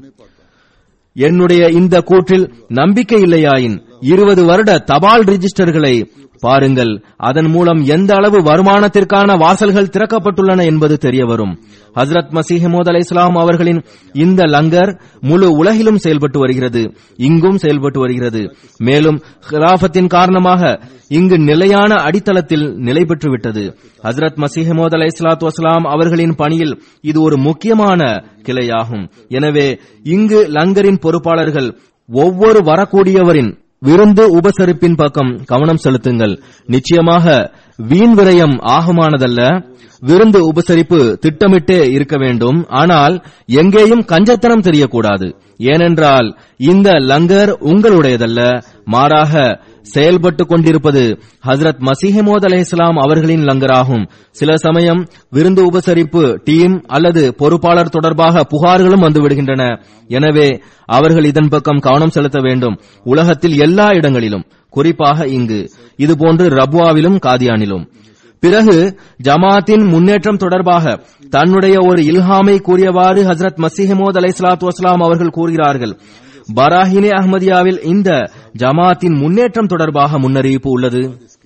என்னுடைய இந்த கூற்றில் நம்பிக்கை இல்லையாயின் இருபது வருட தபால் ரிஜிஸ்டர்களை பாருங்கள் அதன் மூலம் எந்த அளவு வருமானத்திற்கான வாசல்கள் திறக்கப்பட்டுள்ளன என்பது தெரிய வரும் ஹசரத் மசீஹமோத் அலை இஸ்லாம் அவர்களின் இந்த லங்கர் முழு உலகிலும் செயல்பட்டு வருகிறது இங்கும் செயல்பட்டு வருகிறது மேலும் ஹிலாபத்தின் காரணமாக இங்கு நிலையான அடித்தளத்தில் நிலை பெற்று விட்டது ஹசரத் மசீஹமோத் அலை இஸ்லாத்து வஸ்லாம் அவர்களின் பணியில் இது ஒரு முக்கியமான கிளையாகும் எனவே இங்கு லங்கரின் பொறுப்பாளர்கள் ஒவ்வொரு வரக்கூடியவரின் விருந்து உபசரிப்பின் பக்கம் கவனம் செலுத்துங்கள் நிச்சயமாக வீண் விரயம் ஆகமானதல்ல விருந்து உபசரிப்பு திட்டமிட்டே இருக்க வேண்டும் ஆனால் எங்கேயும் கஞ்சத்தனம் தெரியக்கூடாது ஏனென்றால் இந்த லங்கர் உங்களுடையதல்ல மாறாக செயல்பட்டு கொண்டிருப்பது ஹசரத் மசீஹமோத் அலை இஸ்லாம் அவர்களின் லங்கராகும் சில சமயம் விருந்து உபசரிப்பு டீம் அல்லது பொறுப்பாளர் தொடர்பாக புகார்களும் வந்துவிடுகின்றன எனவே அவர்கள் இதன் பக்கம் கவனம் செலுத்த வேண்டும் உலகத்தில் எல்லா இடங்களிலும் குறிப்பாக இங்கு இதுபோன்று ரப்வாவிலும் காதியானிலும் பிறகு ஜமாத்தின் முன்னேற்றம் தொடர்பாக தன்னுடைய ஒரு இல்ஹாமை கூறியவாறு ஹசரத் மசீஹமோத் அலை சலாத்து வஸ்லாம் அவர்கள் கூறுகிறார்கள் பராஹினே அஹ்மதியாவில் இந்த ஜமாத்தின் முன்னேற்றம் தொடர்பாக முன்னறிவிப்பு உள்ளது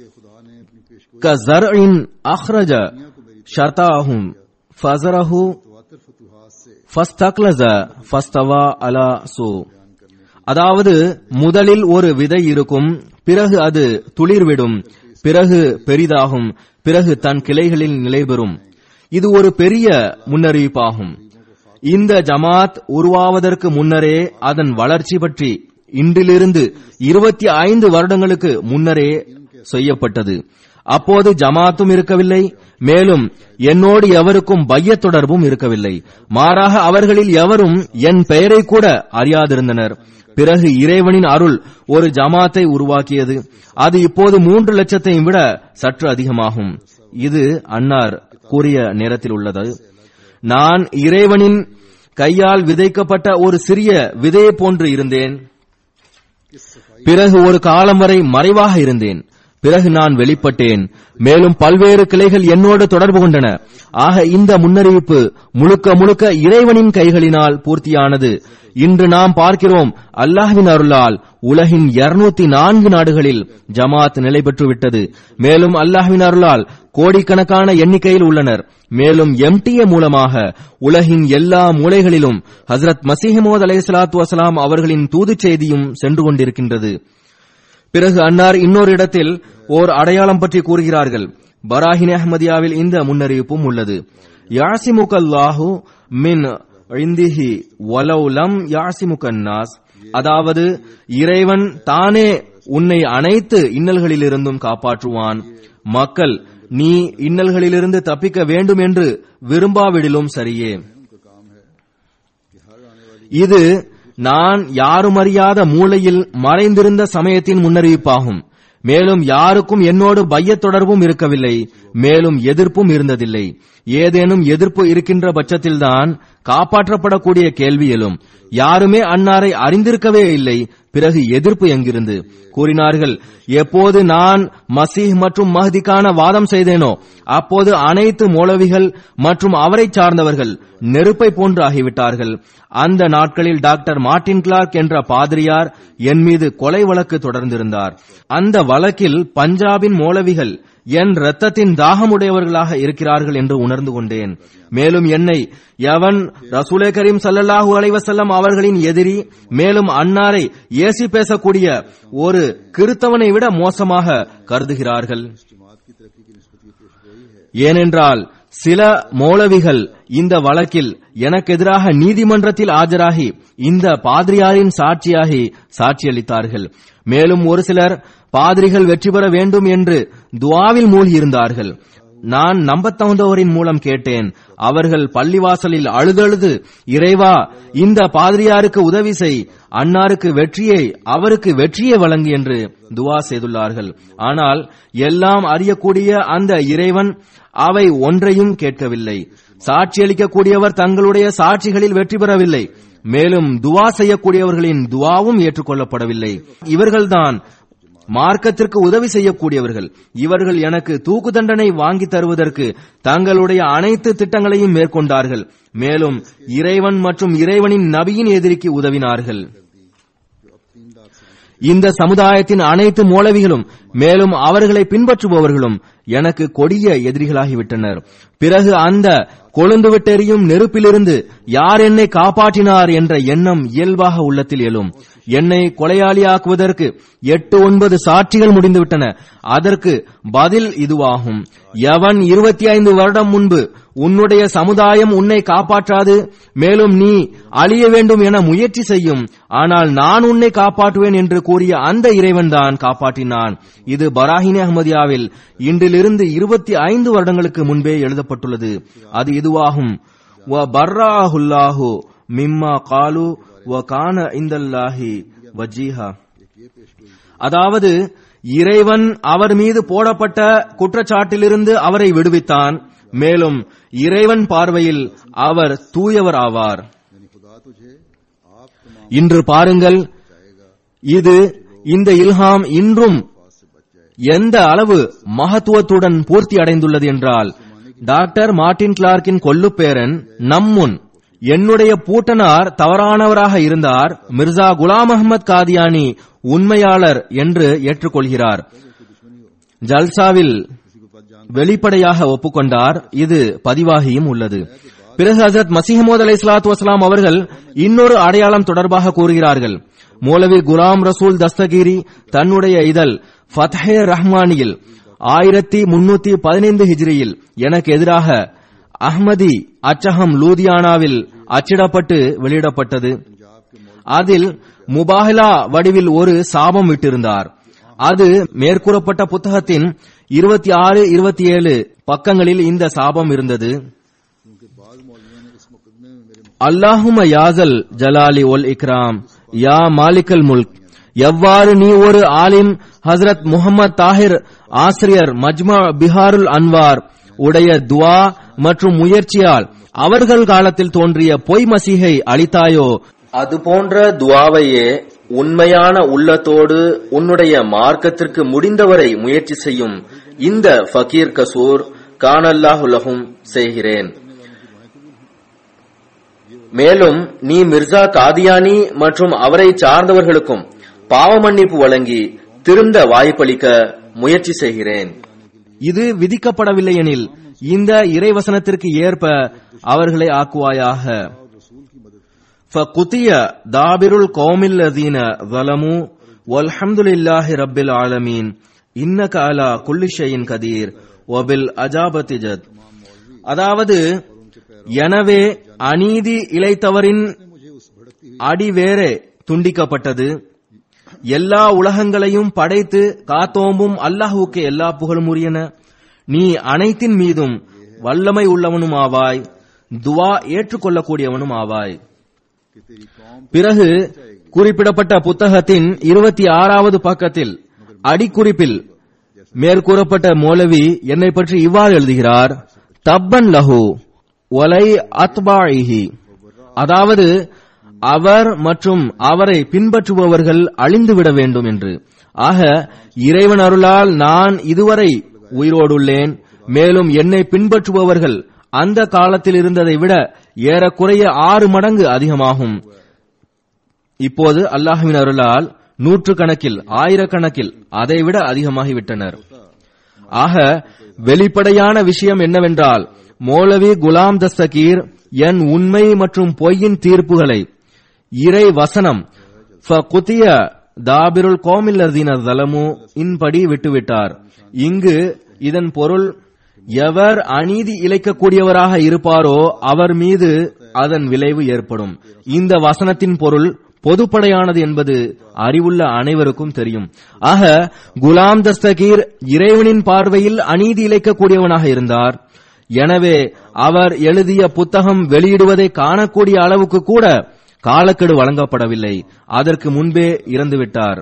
கஸர்இன் அஹ்ரஜ ஷர்தாஹும் ஃபஸரஹு ஃபஸ்தக்லஸ ஃபஸ்தவா அலா சூ அதாவது முதலில் ஒரு விதை இருக்கும் பிறகு அது துளிர்விடும் பிறகு பெரிதாகும் பிறகு தன் கிளைகளில் நிலை பெறும் இது ஒரு பெரிய முன்னறிவிப்பாகும் இந்த ஜமாத் உருவாவதற்கு முன்னரே அதன் வளர்ச்சி பற்றி இன்றிலிருந்து இருபத்தி ஐந்து வருடங்களுக்கு முன்னரே செய்யப்பட்டது அப்போது ஜமாத்தும் இருக்கவில்லை மேலும் என்னோடு எவருக்கும் பைய தொடர்பும் இருக்கவில்லை மாறாக அவர்களில் எவரும் என் பெயரை கூட அறியாதிருந்தனர் பிறகு இறைவனின் அருள் ஒரு ஜமாத்தை உருவாக்கியது அது இப்போது மூன்று லட்சத்தையும் விட சற்று அதிகமாகும் இது அன்னார் கூறிய நேரத்தில் உள்ளது நான் இறைவனின் கையால் விதைக்கப்பட்ட ஒரு சிறிய விதையை போன்று இருந்தேன் பிறகு ஒரு காலம் வரை மறைவாக இருந்தேன் பிறகு நான் வெளிப்பட்டேன் மேலும் பல்வேறு கிளைகள் என்னோடு தொடர்பு கொண்டன ஆக இந்த முன்னறிவிப்பு முழுக்க முழுக்க இறைவனின் கைகளினால் பூர்த்தியானது இன்று நாம் பார்க்கிறோம் அல்லாஹ்வின் அருளால் உலகின் இருநூத்தி நான்கு நாடுகளில் ஜமாத் நிலை பெற்று விட்டது மேலும் அல்லாஹ்வின் அருளால் கோடிக்கணக்கான எண்ணிக்கையில் உள்ளனர் மேலும் எம்டிஏ மூலமாக உலகின் எல்லா மூலைகளிலும் ஹசரத் மசீஹமோத் அலை சலாத்து வசலாம் அவர்களின் தூதுச் செய்தியும் சென்று கொண்டிருக்கின்றது பிறகு அன்னார் இன்னொரு இடத்தில் ஓர் அடையாளம் பற்றி கூறுகிறார்கள் பராஹின் அஹ்மதியாவில் இந்த முன்னறிவிப்பும் உள்ளது யாசிமுகல்லாஹு மின் இந்திஹி வலவ் லம் யாசிமுகன்னாஸ் அதாவது இறைவன் தானே உன்னை அனைத்து இன்னல்களிலிருந்தும் காப்பாற்றுவான் மக்கள் நீ இன்னல்களிலிருந்து தப்பிக்க வேண்டும் என்று விரும்பாவிடிலும் சரியே இது நான் யாரும் அறியாத மூலையில் மறைந்திருந்த சமயத்தின் முன்னறிவிப்பாகும் மேலும் யாருக்கும் என்னோடு பையத் தொடர்பும் இருக்கவில்லை மேலும் எதிர்ப்பும் இருந்ததில்லை ஏதேனும் எதிர்ப்பு இருக்கின்ற பட்சத்தில்தான் காப்பாற்றப்படக்கூடிய கேள்வி எழும் யாருமே அன்னாரை அறிந்திருக்கவே இல்லை பிறகு எதிர்ப்பு எங்கிருந்து கூறினார்கள் எப்போது நான் மசீஹ் மற்றும் மஹதிக்கான வாதம் செய்தேனோ அப்போது அனைத்து மௌலவிகள் மற்றும் அவரை சார்ந்தவர்கள் நெருப்பை போன்று ஆகிவிட்டார்கள் அந்த நாட்களில் டாக்டர் மார்டின் கிளார்க் என்ற பாதிரியார் என் மீது கொலை வழக்கு தொடர்ந்திருந்தார் அந்த வழக்கில் பஞ்சாபின் மௌலவிகள் என் இரத்தத்தின் தாகமுடையவர்களாக இருக்கிறார்கள் என்று உணர்ந்து கொண்டேன் மேலும் என்னை எவன் ரசூலே கரீம் சல்லல்லாஹு அலைவசல்லம் அவர்களின் எதிரி மேலும் அன்னாரை ஏசி பேசக்கூடிய ஒரு கிறித்தவனை விட மோசமாக கருதுகிறார்கள் ஏனென்றால் சில மௌலவிகள் இந்த வழக்கில் எனக்கு எதிராக நீதிமன்றத்தில் ஆஜராகி இந்த பாதிரியாரின் சாட்சியாகி சாட்சியளித்தார்கள் மேலும் ஒரு சிலர் பாதிரிகள் வெற்றி பெற வேண்டும் என்று துவாவில் மூழ்கியிருந்தார்கள் நான் நம்பத் தகுந்தவரின் மூலம் கேட்டேன் அவர்கள் பள்ளிவாசலில் அழுதழுது இறைவா இந்த பாதிரியாருக்கு உதவி செய் அன்னாருக்கு வெற்றியை அவருக்கு வெற்றியை வழங்கு என்று துவா செய்துள்ளார்கள் ஆனால் எல்லாம் அறியக்கூடிய அந்த இறைவன் அவை ஒன்றையும் கேட்கவில்லை சாட்சியளிக்கக்கூடியவர் தங்களுடைய சாட்சிகளில் வெற்றி பெறவில்லை மேலும் துவா செய்யக்கூடியவர்களின் துவாவும் ஏற்றுக்கொள்ளப்படவில்லை இவர்கள்தான் மார்க்கத்திற்கு உதவி செய்யக்கூடியவர்கள் இவர்கள் எனக்கு தூக்கு தண்டனை வாங்கி தருவதற்கு தங்களுடைய அனைத்து திட்டங்களையும் மேற்கொண்டார்கள் மேலும் இறைவன் மற்றும் இறைவனின் நபியின் எதிரிக்கு உதவினார்கள் இந்த சமுதாயத்தின் அனைத்து மௌலவிகளும் மேலும் அவர்களை பின்பற்றுபவர்களும் எனக்கு கொடிய எதிரிகளாகிவிட்டனர் பிறகு அந்த கொழுந்துவிட்டெறியும் நெருப்பிலிருந்து யார் என்னை காப்பாற்றினார் என்ற எண்ணம் இயல்பாக உள்ளத்தில் எழும் என்னை கொலையாளியாக்குவதற்கு எட்டு ஒன்பது சாட்சிகள் முடிந்துவிட்டன அதற்கு பதில் இதுவாகும் எவன் இருபத்தி ஐந்து வருடம் முன்பு உன்னுடைய சமுதாயம் உன்னை காப்பாற்றாது மேலும் நீ அழிய வேண்டும் என முயற்சி செய்யும் ஆனால் நான் உன்னை காப்பாற்றுவேன் என்று கூறிய அந்த இறைவன்தான் காப்பாற்றினான் இது பராஹினி அஹ்மதியாவில் இன்றிலிருந்து இருபத்தி ஐந்து வருடங்களுக்கு முன்பே எழுதப்பட்டுள்ளது அது இதுவாகும் வ பர்ராஹுல்லாஹு மிம்மா காலு வ கான இந்தல்லாஹி வஜீஹா அதாவது இறைவன் அவர் மீது போடப்பட்ட குற்றச்சாட்டிலிருந்து அவரை விடுவித்தான் மேலும் இறைவன் பார்வையில் அவர் தூயவர் ஆவார் இன்று பாருங்கள் இது இந்த இல்ஹாம் இன்றும் எந்த அளவு மகத்துவத்துடன் பூர்த்தி அடைந்துள்ளது என்றால் டாக்டர் மார்டின் கிளார்க்கின் கொல்லுப்பேரன் நம்முன் என்னுடைய பூட்டனார் தவறானவராக இருந்தார் மிர்சா குலாம் அகமது காதியானி உண்மையாளர் என்று ஏற்றுக்கொள்கிறார் ஜல்சாவில் வெளிப்படையாக ஒப்புக்கொண்டார் இது பதிவாகியும் உள்ளது பிறகு ஹசரத் மசிஹமோத் அலை சலாத்து வசலாம் அவர்கள் இன்னொரு அடையாளம் தொடர்பாக கூறுகிறார்கள் மௌலவி குலாம் ரசூல் தஸ்தகிரி தன்னுடைய இதழ் ஃபத்ஹே ரஹ்மானியில் ஆயிரத்தி முன்னூத்தி பதினைந்து ஹிஜ்ரியில் எனக்கு எதிராக அஹ்மதி அச்சகம் லூதியானாவில் அச்சிடப்பட்டு வெளியிடப்பட்டது அதில் முபாஹிலா வடிவில் ஒரு சாபம் விட்டிருந்தார் அது மேற்கூறப்பட்ட புத்தகத்தின் இருபத்தி ஆறு இருபத்தி ஏழு பக்கங்களில் இந்த சாபம் இருந்தது அல்லாஹும யாசல் ஜலாலி ஒல் இக்ராம் யா மாலிகல் முல்க் எவ்வாறு நீ ஒரு ஆலிம் ஹசரத் முகமது தாஹிர் ஆசிரியர் மஜ்மா பிஹாருல் அன்வார் உடைய துவா மற்றும் முயற்சியால் அவர்கள் காலத்தில் தோன்றிய பொய் மசீகை அளித்தாயோ அது போன்ற துவாவையே உண்மையான உள்ளத்தோடு உன்னுடைய மார்க்கத்திற்கு முடிந்தவரை முயற்சி செய்யும் இந்த ஃபகீர் கசூர் கானல்லாஹுலகும் செய்கிறேன் மேலும் நீ மிர்சா காதியானி மற்றும் அவரை சார்ந்தவர்களுக்கும் பாவ மன்னிப்பு வழங்கி திருந்த வாய்ப்பளிக்க முயற்சி செய்கிறேன் இது விதிக்கப்படவில்லை எனில் இந்த இறைவசனத்திற்கு ஏற்ப அவர்களை ஆக்குவாயாக فقطي دابر القوم الذين ظلموا வல்ஹம்துலில்லாஹி ரப்பில் ஆலமீன் இன்னக அலா குல்லி ஷையின் கதீர் வபில் அஜாபத்தி ஜத் அதாவது எனவே அநீதி இழைத்தவரின் அடி வேறே துண்டிக்கப்பட்டது எல்லா உலகங்களையும் படைத்து காத்தோம்பும் அல்லாஹுவுக்கு எல்லா புகழும் உரியன நீ அனைத்தின் மீதும் வல்லமை உள்ளவனும் ஆவாய் துவா ஏற்றுக்கொள்ளக்கூடியவனும் ஆவாய் பிறகு குறிப்பிடப்பட்ட புத்தகத்தின் இருபத்தி ஆறாவது பக்கத்தில் அடிக்குறிப்பில் மேற்கூறப்பட்ட மௌலவி என்னை பற்றி இவ்வாறு எழுதுகிறார் தப்பன் லஹு ஒலை அத்பாஇஹி அதாவது அவர் மற்றும் அவரை பின்பற்றுபவர்கள் அழிந்துவிட வேண்டும் என்று ஆக இறைவன் அருளால் நான் இதுவரை உயிரோடுள்ளேன் மேலும் என்னை பின்பற்றுபவர்கள் அந்த காலத்தில் இருந்ததை விட ஏறக்குறைய ஆறு மடங்கு அதிகமாகும் இப்போது அல்லாஹுவின் அருளால் நூற்று கணக்கில் ஆயிரக்கணக்கில் அதைவிட அதிகமாகிவிட்டனர் ஆக வெளிப்படையான விஷயம் என்னவென்றால் மௌலவி குலாம் தஸ்தகீர் என் உண்மை மற்றும் பொய்யின் தீர்ப்புகளை இறை வசனம் ஃபகுதிய தாபிருல் கோமில்லர்தீன தலமு இன்படி விட்டுவிட்டார் இங்கு இதன் பொருள் எவர் அநீதி இழைக்கக்கூடியவராக இருப்பாரோ அவர் மீது அதன் விளைவு ஏற்படும் இந்த வசனத்தின் பொருள் பொதுப்படையானது என்பது அறிவுள்ள அனைவருக்கும் தெரியும் ஆக குலாம் தஸ்தகீர் இறைவனின் பார்வையில் அநீதி இழைக்கக்கூடியவனாக இருந்தார் எனவே அவர் எழுதிய புத்தகம் வெளியிடுவதை காணக்கூடிய அளவுக்கு கூட காலக்கெடு வழங்கப்படவில்லை அதற்கு முன்பே இறந்துவிட்டார்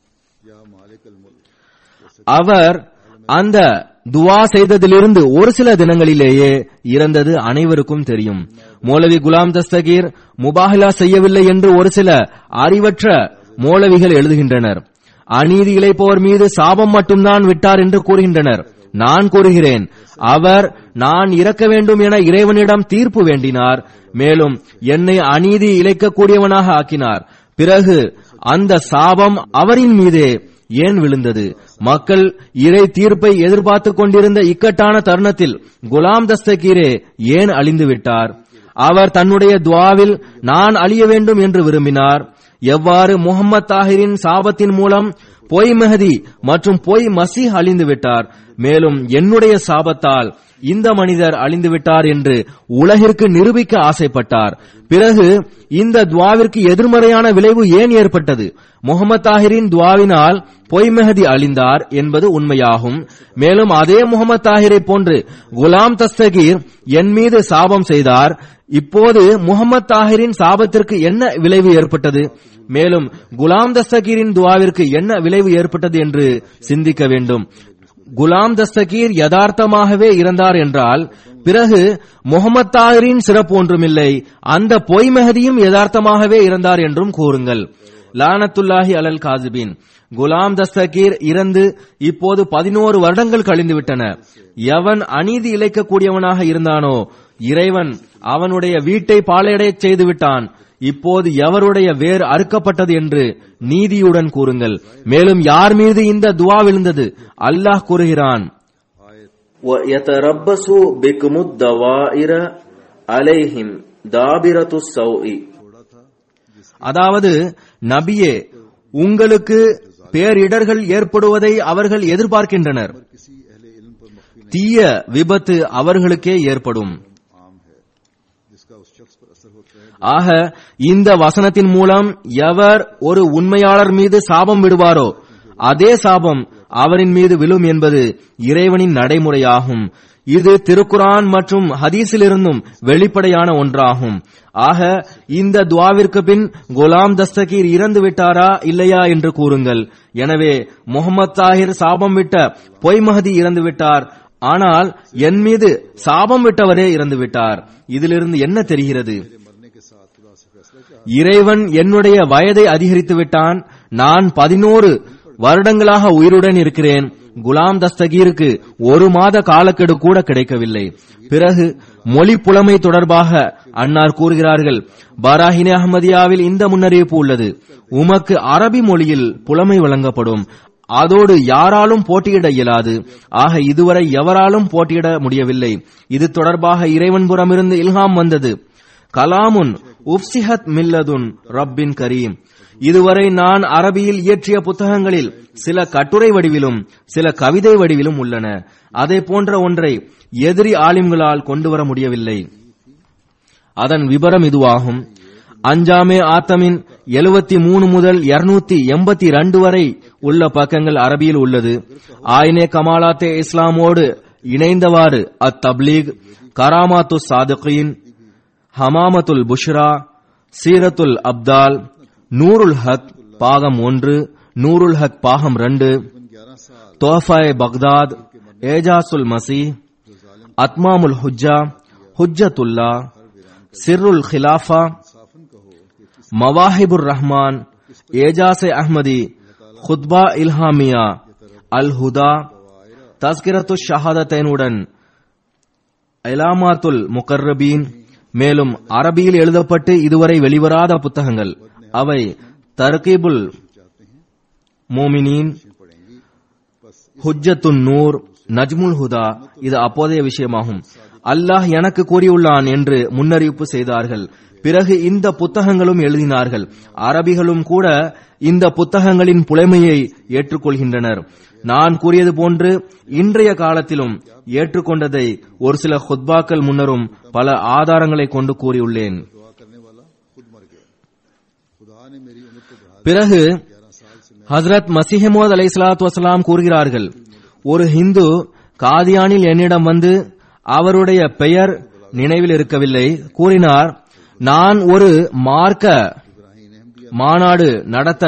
அவர் அந்த துவா செய்ததிலிருந்து ஒரு சில தினங்களிலேயே இறந்தது அனைவருக்கும் தெரியும் மௌலவி குலாம் தஸ்தகீர் முபாஹிலா செய்யவில்லை என்று ஒரு சில அறிவற்ற மௌலவிகள் எழுதுகின்றனர் அநீதி இழைப்பவர் மீது சாபம் மட்டும்தான் விட்டார் என்று கூறுகின்றனர் நான் கூறுகிறேன் அவர் நான் இறக்க வேண்டும் என இறைவனிடம் தீர்ப்பு வேண்டினார் மேலும் என்னை அநீதி இழைக்கக்கூடியவனாக ஆக்கினார் பிறகு அந்த சாபம் அவரின் மீதே ஏன் விழுந்தது மக்கள் இறை தீர்ப்பை எதிர்பார்த்துக் கொண்டிருந்த இக்கட்டான தருணத்தில் குலாம் தஸ்தகீரே ஏன் அழிந்து விட்டார் அவர் தன்னுடைய துவாவில் நான் அழிய வேண்டும் என்று விரும்பினார் எவ்வாறு முகமது தாஹிரின் சாபத்தின் மூலம் பொய் மெஹதி மற்றும் பொய் மசீஹ் அழிந்து விட்டார் மேலும் என்னுடைய சாபத்தால் இந்த மனிதர் அழிந்து விட்டார் என்று உலகிற்கு நிரூபிக்க ஆசைப்பட்டார் பிறகு இந்த துவாவிற்கு எதிர்மறையான விளைவு ஏன் ஏற்பட்டது முகமது தாஹிரின் துவாவினால் பொய் மெஹதி அழிந்தார் என்பது உண்மையாகும் மேலும் அதே முகமது தாஹிரை போன்று குலாம் தஸ்தகீர் என் மீது சாபம் செய்தார் இப்போது முகமது தாஹிரின் சாபத்திற்கு என்ன விளைவு ஏற்பட்டது மேலும் குலாம் தஸ்தகீரின் துவாவிற்கு என்ன விளைவு ஏற்பட்டது என்று சிந்திக்க வேண்டும் குலாம் தஸ்தகீர் யதார்த்தமாகவே இறந்தார் என்றால் பிறகு முகமது தாஹிரின் சிறப்பு ஒன்றுமில்லை அந்த பொய் மெஹதியும் யதார்த்தமாகவே இறந்தார் என்றும் கூறுங்கள் லானத்துல்லாஹி அலல் காசிபின் குலாம் தஸ்தகீர் இறந்து இப்போது பதினோரு வருடங்கள் கழிந்துவிட்டன எவன் அநீதி இழைக்கக்கூடியவனாக இருந்தானோ இறைவன் அவனுடைய வீட்டை பாலையடையச் செய்து விட்டான் இப்போது எவருடைய வேர் அறுக்கப்பட்டது என்று நீதியுடன் கூறுங்கள் மேலும் யார் மீது இந்த துவா விழுந்தது அல்லாஹ் கூறுகிறான் وَيَتَرَبَّصُ بِكُمُ الدَّوَائِرَ عَلَيْهِمْ دَابِرَةُ السَّوْءِ அதாவது நபியே உங்களுக்கு பேரிடர்கள் ஏற்படுவதை அவர்கள் எதிர்பார்க்கின்றனர் தீய விபத்து அவர்களுக்கே ஏற்படும் ஆக இந்த வசனத்தின் மூலம் எவர் ஒரு உண்மையாளர் மீது சாபம் விடுவாரோ அதே சாபம் அவரின் மீது விழும் என்பது இறைவனின் நடைமுறையாகும் இது திருக்குரான் மற்றும் ஹதீஸிலிருந்தும் வெளிப்படையான ஒன்றாகும் ஆக இந்த துவாவிற்கு பின் குலாம் தஸ்தகீர் இறந்து விட்டாரா இல்லையா என்று கூறுங்கள் எனவே முகமது தாஹிர் சாபம் விட்ட பொய் மஹதி இறந்து விட்டார் ஆனால் என் மீது சாபம் விட்டவரே இறந்து விட்டார் இதிலிருந்து என்ன தெரிகிறது இறைவன் என்னுடைய வயதை அதிகரித்து விட்டான் நான் பதினோரு வருடங்களாக உயிருடன் இருக்கிறேன் குலாம் தஸ்தகீருக்கு ஒரு மாத காலக்கெடு கூட கிடைக்கவில்லை பிறகு மொழி புலமை தொடர்பாக அன்னார் கூறுகிறார்கள் பராஹினே அஹமதியாவில் இந்த முன்னறிவிப்பு உள்ளது உமக்கு அரபி மொழியில் புலமை வழங்கப்படும் அதோடு யாராலும் போட்டியிட இயலாது ஆக இதுவரை எவராலும் போட்டியிட முடியவில்லை இது தொடர்பாக இறைவன் புறமிருந்து இல்ஹாம் வந்தது கலாமுன் உப்சிஹத் மில்லதுன் ரப்பின் கரீம் இதுவரை நான் அரபியில் இயற்றிய புத்தகங்களில் சில கட்டுரை வடிவிலும் சில கவிதை வடிவிலும் உள்ளன அதை போன்ற ஒன்றை எதிரி ஆலிம்களால் கொண்டு வர முடியவில்லை அதன் விபரம் இதுவாகும் அஞ்சாமே ஆத்தமின் எழுபத்தி மூணு முதல் இருநூத்தி எண்பத்தி ரெண்டு வரை உள்ள பக்கங்கள் அரபியில் உள்ளது ஆயினே கமாலாத்தே இஸ்லாமோடு இணைந்தவாறு அத் தப்லீக் கராமாத்து சாதிகீன் ஹமாமத்துல் புஷ்ரா சீரத்துல் அப்தால் நூருல் ஹக் பாகம் ஒன்று நூருல் ஹக் பாகம் ரெண்டு தோஃபாய் பக்தாத் ஏஜாசுல் மசி அத்மாமுல் ஹுஜ்ஜா ஹுஜ்ஜத்துல்லா சிர்ருல் खिलाफा மவாஹிபுர் ரஹ்மான் ஏஜாசே அஹ்மதி குத்பா இல்ஹாமியா அல் ஹுதா தஸ்கிரத்து ஷஹாதத்தைனுடன் இலாமாத்துல் முகர்ரபீன் மேலும் அரபியில் எழுதப்பட்டு இதுவரை வெளிவராத புத்தகங்கள் அவை தர்கீபுல் மோமினின் ஹுஜ்ஜத்துன் நூர் நஜ்முல் ஹுதா இது அப்போதைய விஷயமாகும் அல்லாஹ் எனக்கு கூறியுள்ளான் என்று முன்னறிவிப்பு செய்தார்கள் பிறகு இந்த புத்தகங்களும் எழுதினார்கள் அரபிகளும் கூட இந்த புத்தகங்களின் புலைமையை ஏற்றுக்கொள்கின்றனர் நான் கூறியது போன்று இன்றைய காலத்திலும் ஏற்றுக்கொண்டதை ஒரு சில ஹுத்பாக்கள் முன்னரும் பல ஆதாரங்களை கொண்டு கூறியுள்ளேன் பிறகு ஹசரத் மசிஹமோத் அலை சலாத்து வசலாம் கூறுகிறார்கள் ஒரு ஹிந்து காதியானில் என்னிடம் வந்து அவருடைய பெயர் நினைவில் இருக்கவில்லை கூறினார் நான் ஒரு மார்க்க மாநாடு நடத்த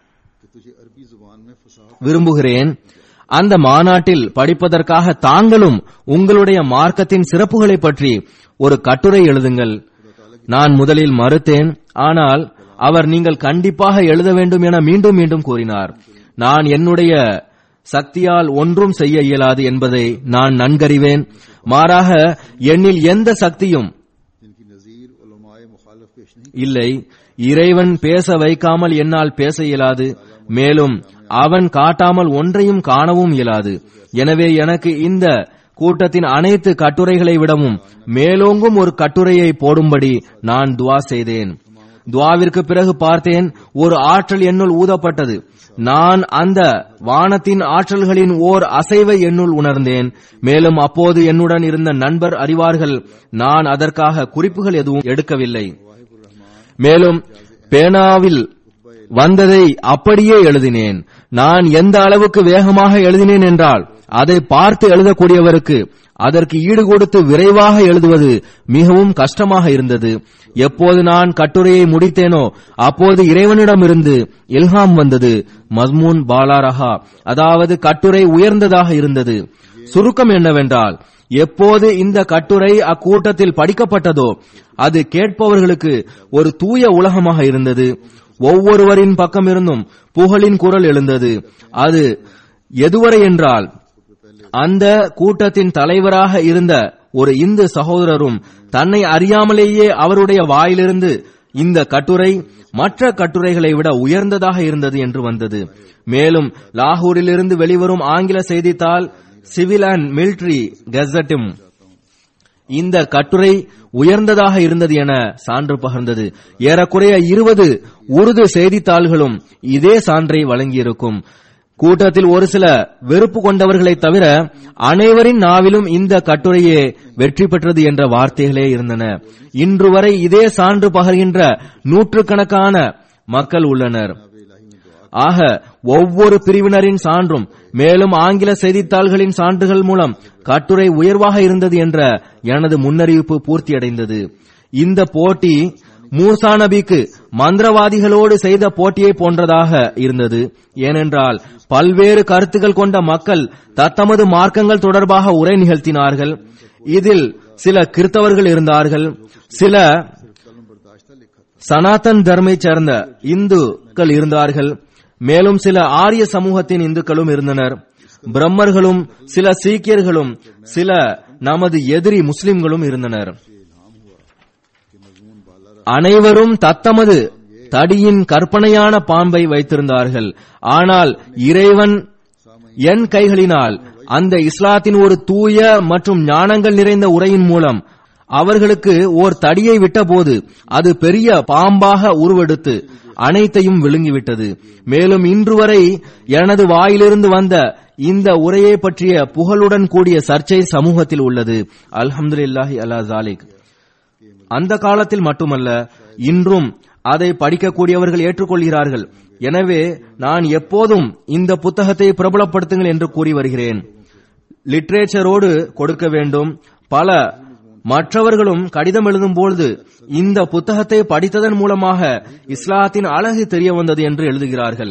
விரும்புகிறேன் அந்த மாநாட்டில் படிப்பதற்காக தாங்களும் உங்களுடைய மார்க்கத்தின் சிறப்புகளை பற்றி ஒரு கட்டுரை எழுதுங்கள் நான் முதலில் மறுத்தேன் ஆனால் அவர் நீங்கள் கண்டிப்பாக எழுத வேண்டும் என மீண்டும் மீண்டும் கூறினார் நான் என்னுடைய சக்தியால் ஒன்றும் செய்ய இயலாது என்பதை நான் நன்கறிவேன் மாறாக என்னில் எந்த சக்தியும் இல்லை இறைவன் பேச வைக்காமல் என்னால் பேச இயலாது மேலும் அவன் காட்டாமல் ஒன்றையும் காணவும் இயலாது எனவே எனக்கு இந்த கூட்டத்தின் அனைத்து கட்டுரைகளை விடவும் மேலோங்கும் ஒரு கட்டுரையை போடும்படி நான் துவா செய்தேன் துவாவிற்கு பிறகு பார்த்தேன் ஒரு ஆற்றல் என்னுள் ஊதப்பட்டது நான் அந்த வானத்தின் ஆற்றல்களின் ஓர் அசைவை என்னுள் உணர்ந்தேன் மேலும் அப்போது என்னுடன் இருந்த நண்பர் அறிவார்கள் நான் அதற்காக குறிப்புகள் எதுவும் எடுக்கவில்லை மேலும் பேனாவில் வந்ததை அப்படியே எழுதினேன் நான் எந்த அளவுக்கு வேகமாக எழுதினேன் என்றால் அதை பார்த்து எழுதக்கூடியவருக்கு அதற்கு ஈடு கொடுத்து விரைவாக எழுதுவது மிகவும் கஷ்டமாக இருந்தது எப்போது நான் கட்டுரையை முடித்தேனோ அப்போது இறைவனிடமிருந்து இல்ஹாம் வந்தது மஸ்மூன் பாலாரஹா அதாவது கட்டுரை உயர்ந்ததாக இருந்தது சுருக்கம் என்னவென்றால் எப்போது இந்த கட்டுரை அக்கூட்டத்தில் படிக்கப்பட்டதோ அது கேட்பவர்களுக்கு ஒரு தூய உலகமாக இருந்தது ஒவ்வொருவரின் பக்கம் இருந்தும் புகழின் குரல் எழுந்தது அது எதுவரை என்றால் அந்த கூட்டத்தின் தலைவராக இருந்த ஒரு இந்து சகோதரரும் தன்னை அறியாமலேயே அவருடைய வாயிலிருந்து இந்த கட்டுரை மற்ற கட்டுரைகளை விட உயர்ந்ததாக இருந்தது என்று வந்தது மேலும் லாகூரிலிருந்து வெளிவரும் ஆங்கில செய்தித்தாள் சிவில் அண்ட் மிலிட்டரி கெசட்டும் இந்த கட்டுரை உயர்ந்ததாக இருந்தது என சான்று பகிர்ந்தது ஏறக்குறைய இருபது உருது செய்தித்தாள்களும் இதே சான்றை வழங்கியிருக்கும் கூட்டத்தில் ஒரு சில வெறுப்பு கொண்டவர்களை தவிர அனைவரின் நாவிலும் இந்த கட்டுரையே வெற்றி பெற்றது என்ற வார்த்தைகளே இருந்தன இன்று வரை இதே சான்று பகர்கின்ற நூற்றுக்கணக்கான மக்கள் உள்ளனர் ஆக ஒவ்வொரு பிரிவினரின் சான்றும் மேலும் ஆங்கில செய்தித்தாள்களின் சான்றுகள் மூலம் கட்டுரை உயர்வாக இருந்தது என்ற எனது முன்னறிவிப்பு பூர்த்தியடைந்தது இந்த போட்டி மூசா நபிக்கு மந்திரவாதிகளோடு செய்த போட்டியை போன்றதாக இருந்தது ஏனென்றால் பல்வேறு கருத்துக்கள் கொண்ட மக்கள் தத்தமது மார்க்கங்கள் தொடர்பாக உரை நிகழ்த்தினார்கள் இதில் சில கிறித்தவர்கள் இருந்தார்கள் சில சனாதன் தர்மை சேர்ந்த இந்துக்கள் இருந்தார்கள் மேலும் சில ஆரிய சமூகத்தின் இந்துக்களும் இருந்தனர் பிரம்மர்களும் சில சீக்கியர்களும் சில நமது எதிரி முஸ்லிம்களும் இருந்தனர் அனைவரும் தத்தமது தடியின் கற்பனையான பாம்பை வைத்திருந்தார்கள் ஆனால் இறைவன் என் கைகளினால் அந்த இஸ்லாத்தின் ஒரு தூய மற்றும் ஞானங்கள் நிறைந்த உரையின் மூலம் அவர்களுக்கு ஓர் தடியை விட்டபோது அது பெரிய பாம்பாக உருவெடுத்து அனைத்தையும் விழுங்கிவிட்டது மேலும் இன்று வரை எனது வாயிலிருந்து வந்த இந்த உரையை பற்றிய புகழுடன் கூடிய சர்ச்சை சமூகத்தில் உள்ளது அல்ஹம்துலில்லாஹி அலா ஜாலிக் அந்த காலத்தில் மட்டுமல்ல இன்றும் அதை படிக்கக்கூடியவர்கள் ஏற்றுக்கொள்கிறார்கள் எனவே நான் எப்போதும் இந்த புத்தகத்தை பிரபலப்படுத்துங்கள் என்று கூறி வருகிறேன் லிட்ரேச்சரோடு கொடுக்க வேண்டும் பல மற்றவர்களும் கடிதம் எழுதும் பொழுது இந்த புத்தகத்தை படித்ததன் மூலமாக இஸ்லாத்தின் அழகு தெரிய வந்தது என்று எழுதுகிறார்கள்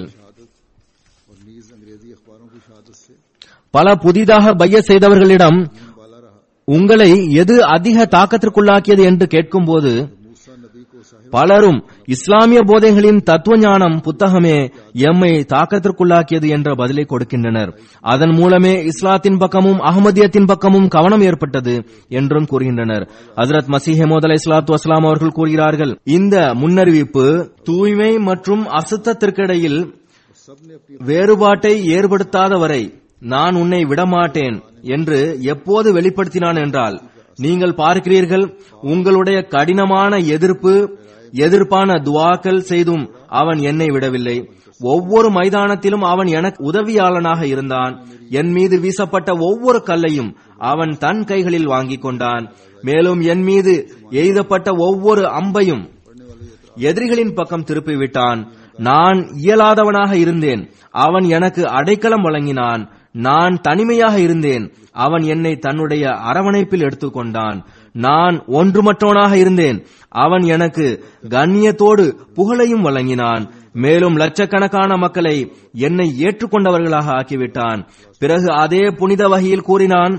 और नीज अंग्रेजी अखबारों की शहादत से பல புதிதாக பைய செய்தவர்களிடம் बाला रहा உங்களை எது அதிக தாக்கத்திற்குள்ளாக்கியது என்று கேட்கும்போது मूसा नबी को साहिब பலரும் இஸ்லாமிய போதைகளின் தத்துவ ஞானம் புத்தகமே எம்மை தாக்கத்திற்குள்ளாக்கியது என்ற பதிலை கொடுக்கின்றனர் அதன் மூலமே இஸ்லாத்தின் பக்கமும் அகமதியத்தின் பக்கமும் கவனம் ஏற்பட்டது என்றும் கூறுகின்றனர் ஹசரத் மசீஹமோத் அலை இஸ்லாத்து வஸ்லாம் அவர்கள் கூறுகிறார்கள் இந்த முன்னறிவிப்பு தூய்மை மற்றும் அசுத்தத்திற்கிடையில் सबने अपनी வேறுபாட்டை ஏற்படுத்தாத வரை நான் உன்னை விடமாட்டேன் என்று எப்போது வெளிப்படுத்தினான் என்றால் நீங்கள் பார்க்கிறீர்கள் உங்களுடைய கடினமான எதிர்ப்பு எதிர்ப்பான துவாக்கள் செய்தும் அவன் என்னை விடவில்லை ஒவ்வொரு மைதானத்திலும் அவன் எனக்கு உதவியாளனாக இருந்தான் என் மீது வீசப்பட்ட ஒவ்வொரு கல்லையும் அவன் தன் கைகளில் வாங்கிக் கொண்டான் மேலும் என் மீது எய்தப்பட்ட ஒவ்வொரு அம்பையும் எதிரிகளின் பக்கம் திருப்பிவிட்டான் நான் இயலாதவனாக இருந்தேன் அவன் எனக்கு அடைக்கலம் வழங்கினான் நான் தனிமையாக இருந்தேன் அவன் என்னை தன்னுடைய அரவணைப்பில் எடுத்துக்கொண்டான் நான் ஒன்றுமற்றவனாக இருந்தேன் அவன் எனக்கு கண்ணியத்தோடு புகழையும் வழங்கினான் மேலும் லட்சக்கணக்கான மக்களை என்னை ஏற்றுக்கொண்டவர்களாக ஆக்கிவிட்டான் பிறகு அதே புனித வகையில் கூறினான்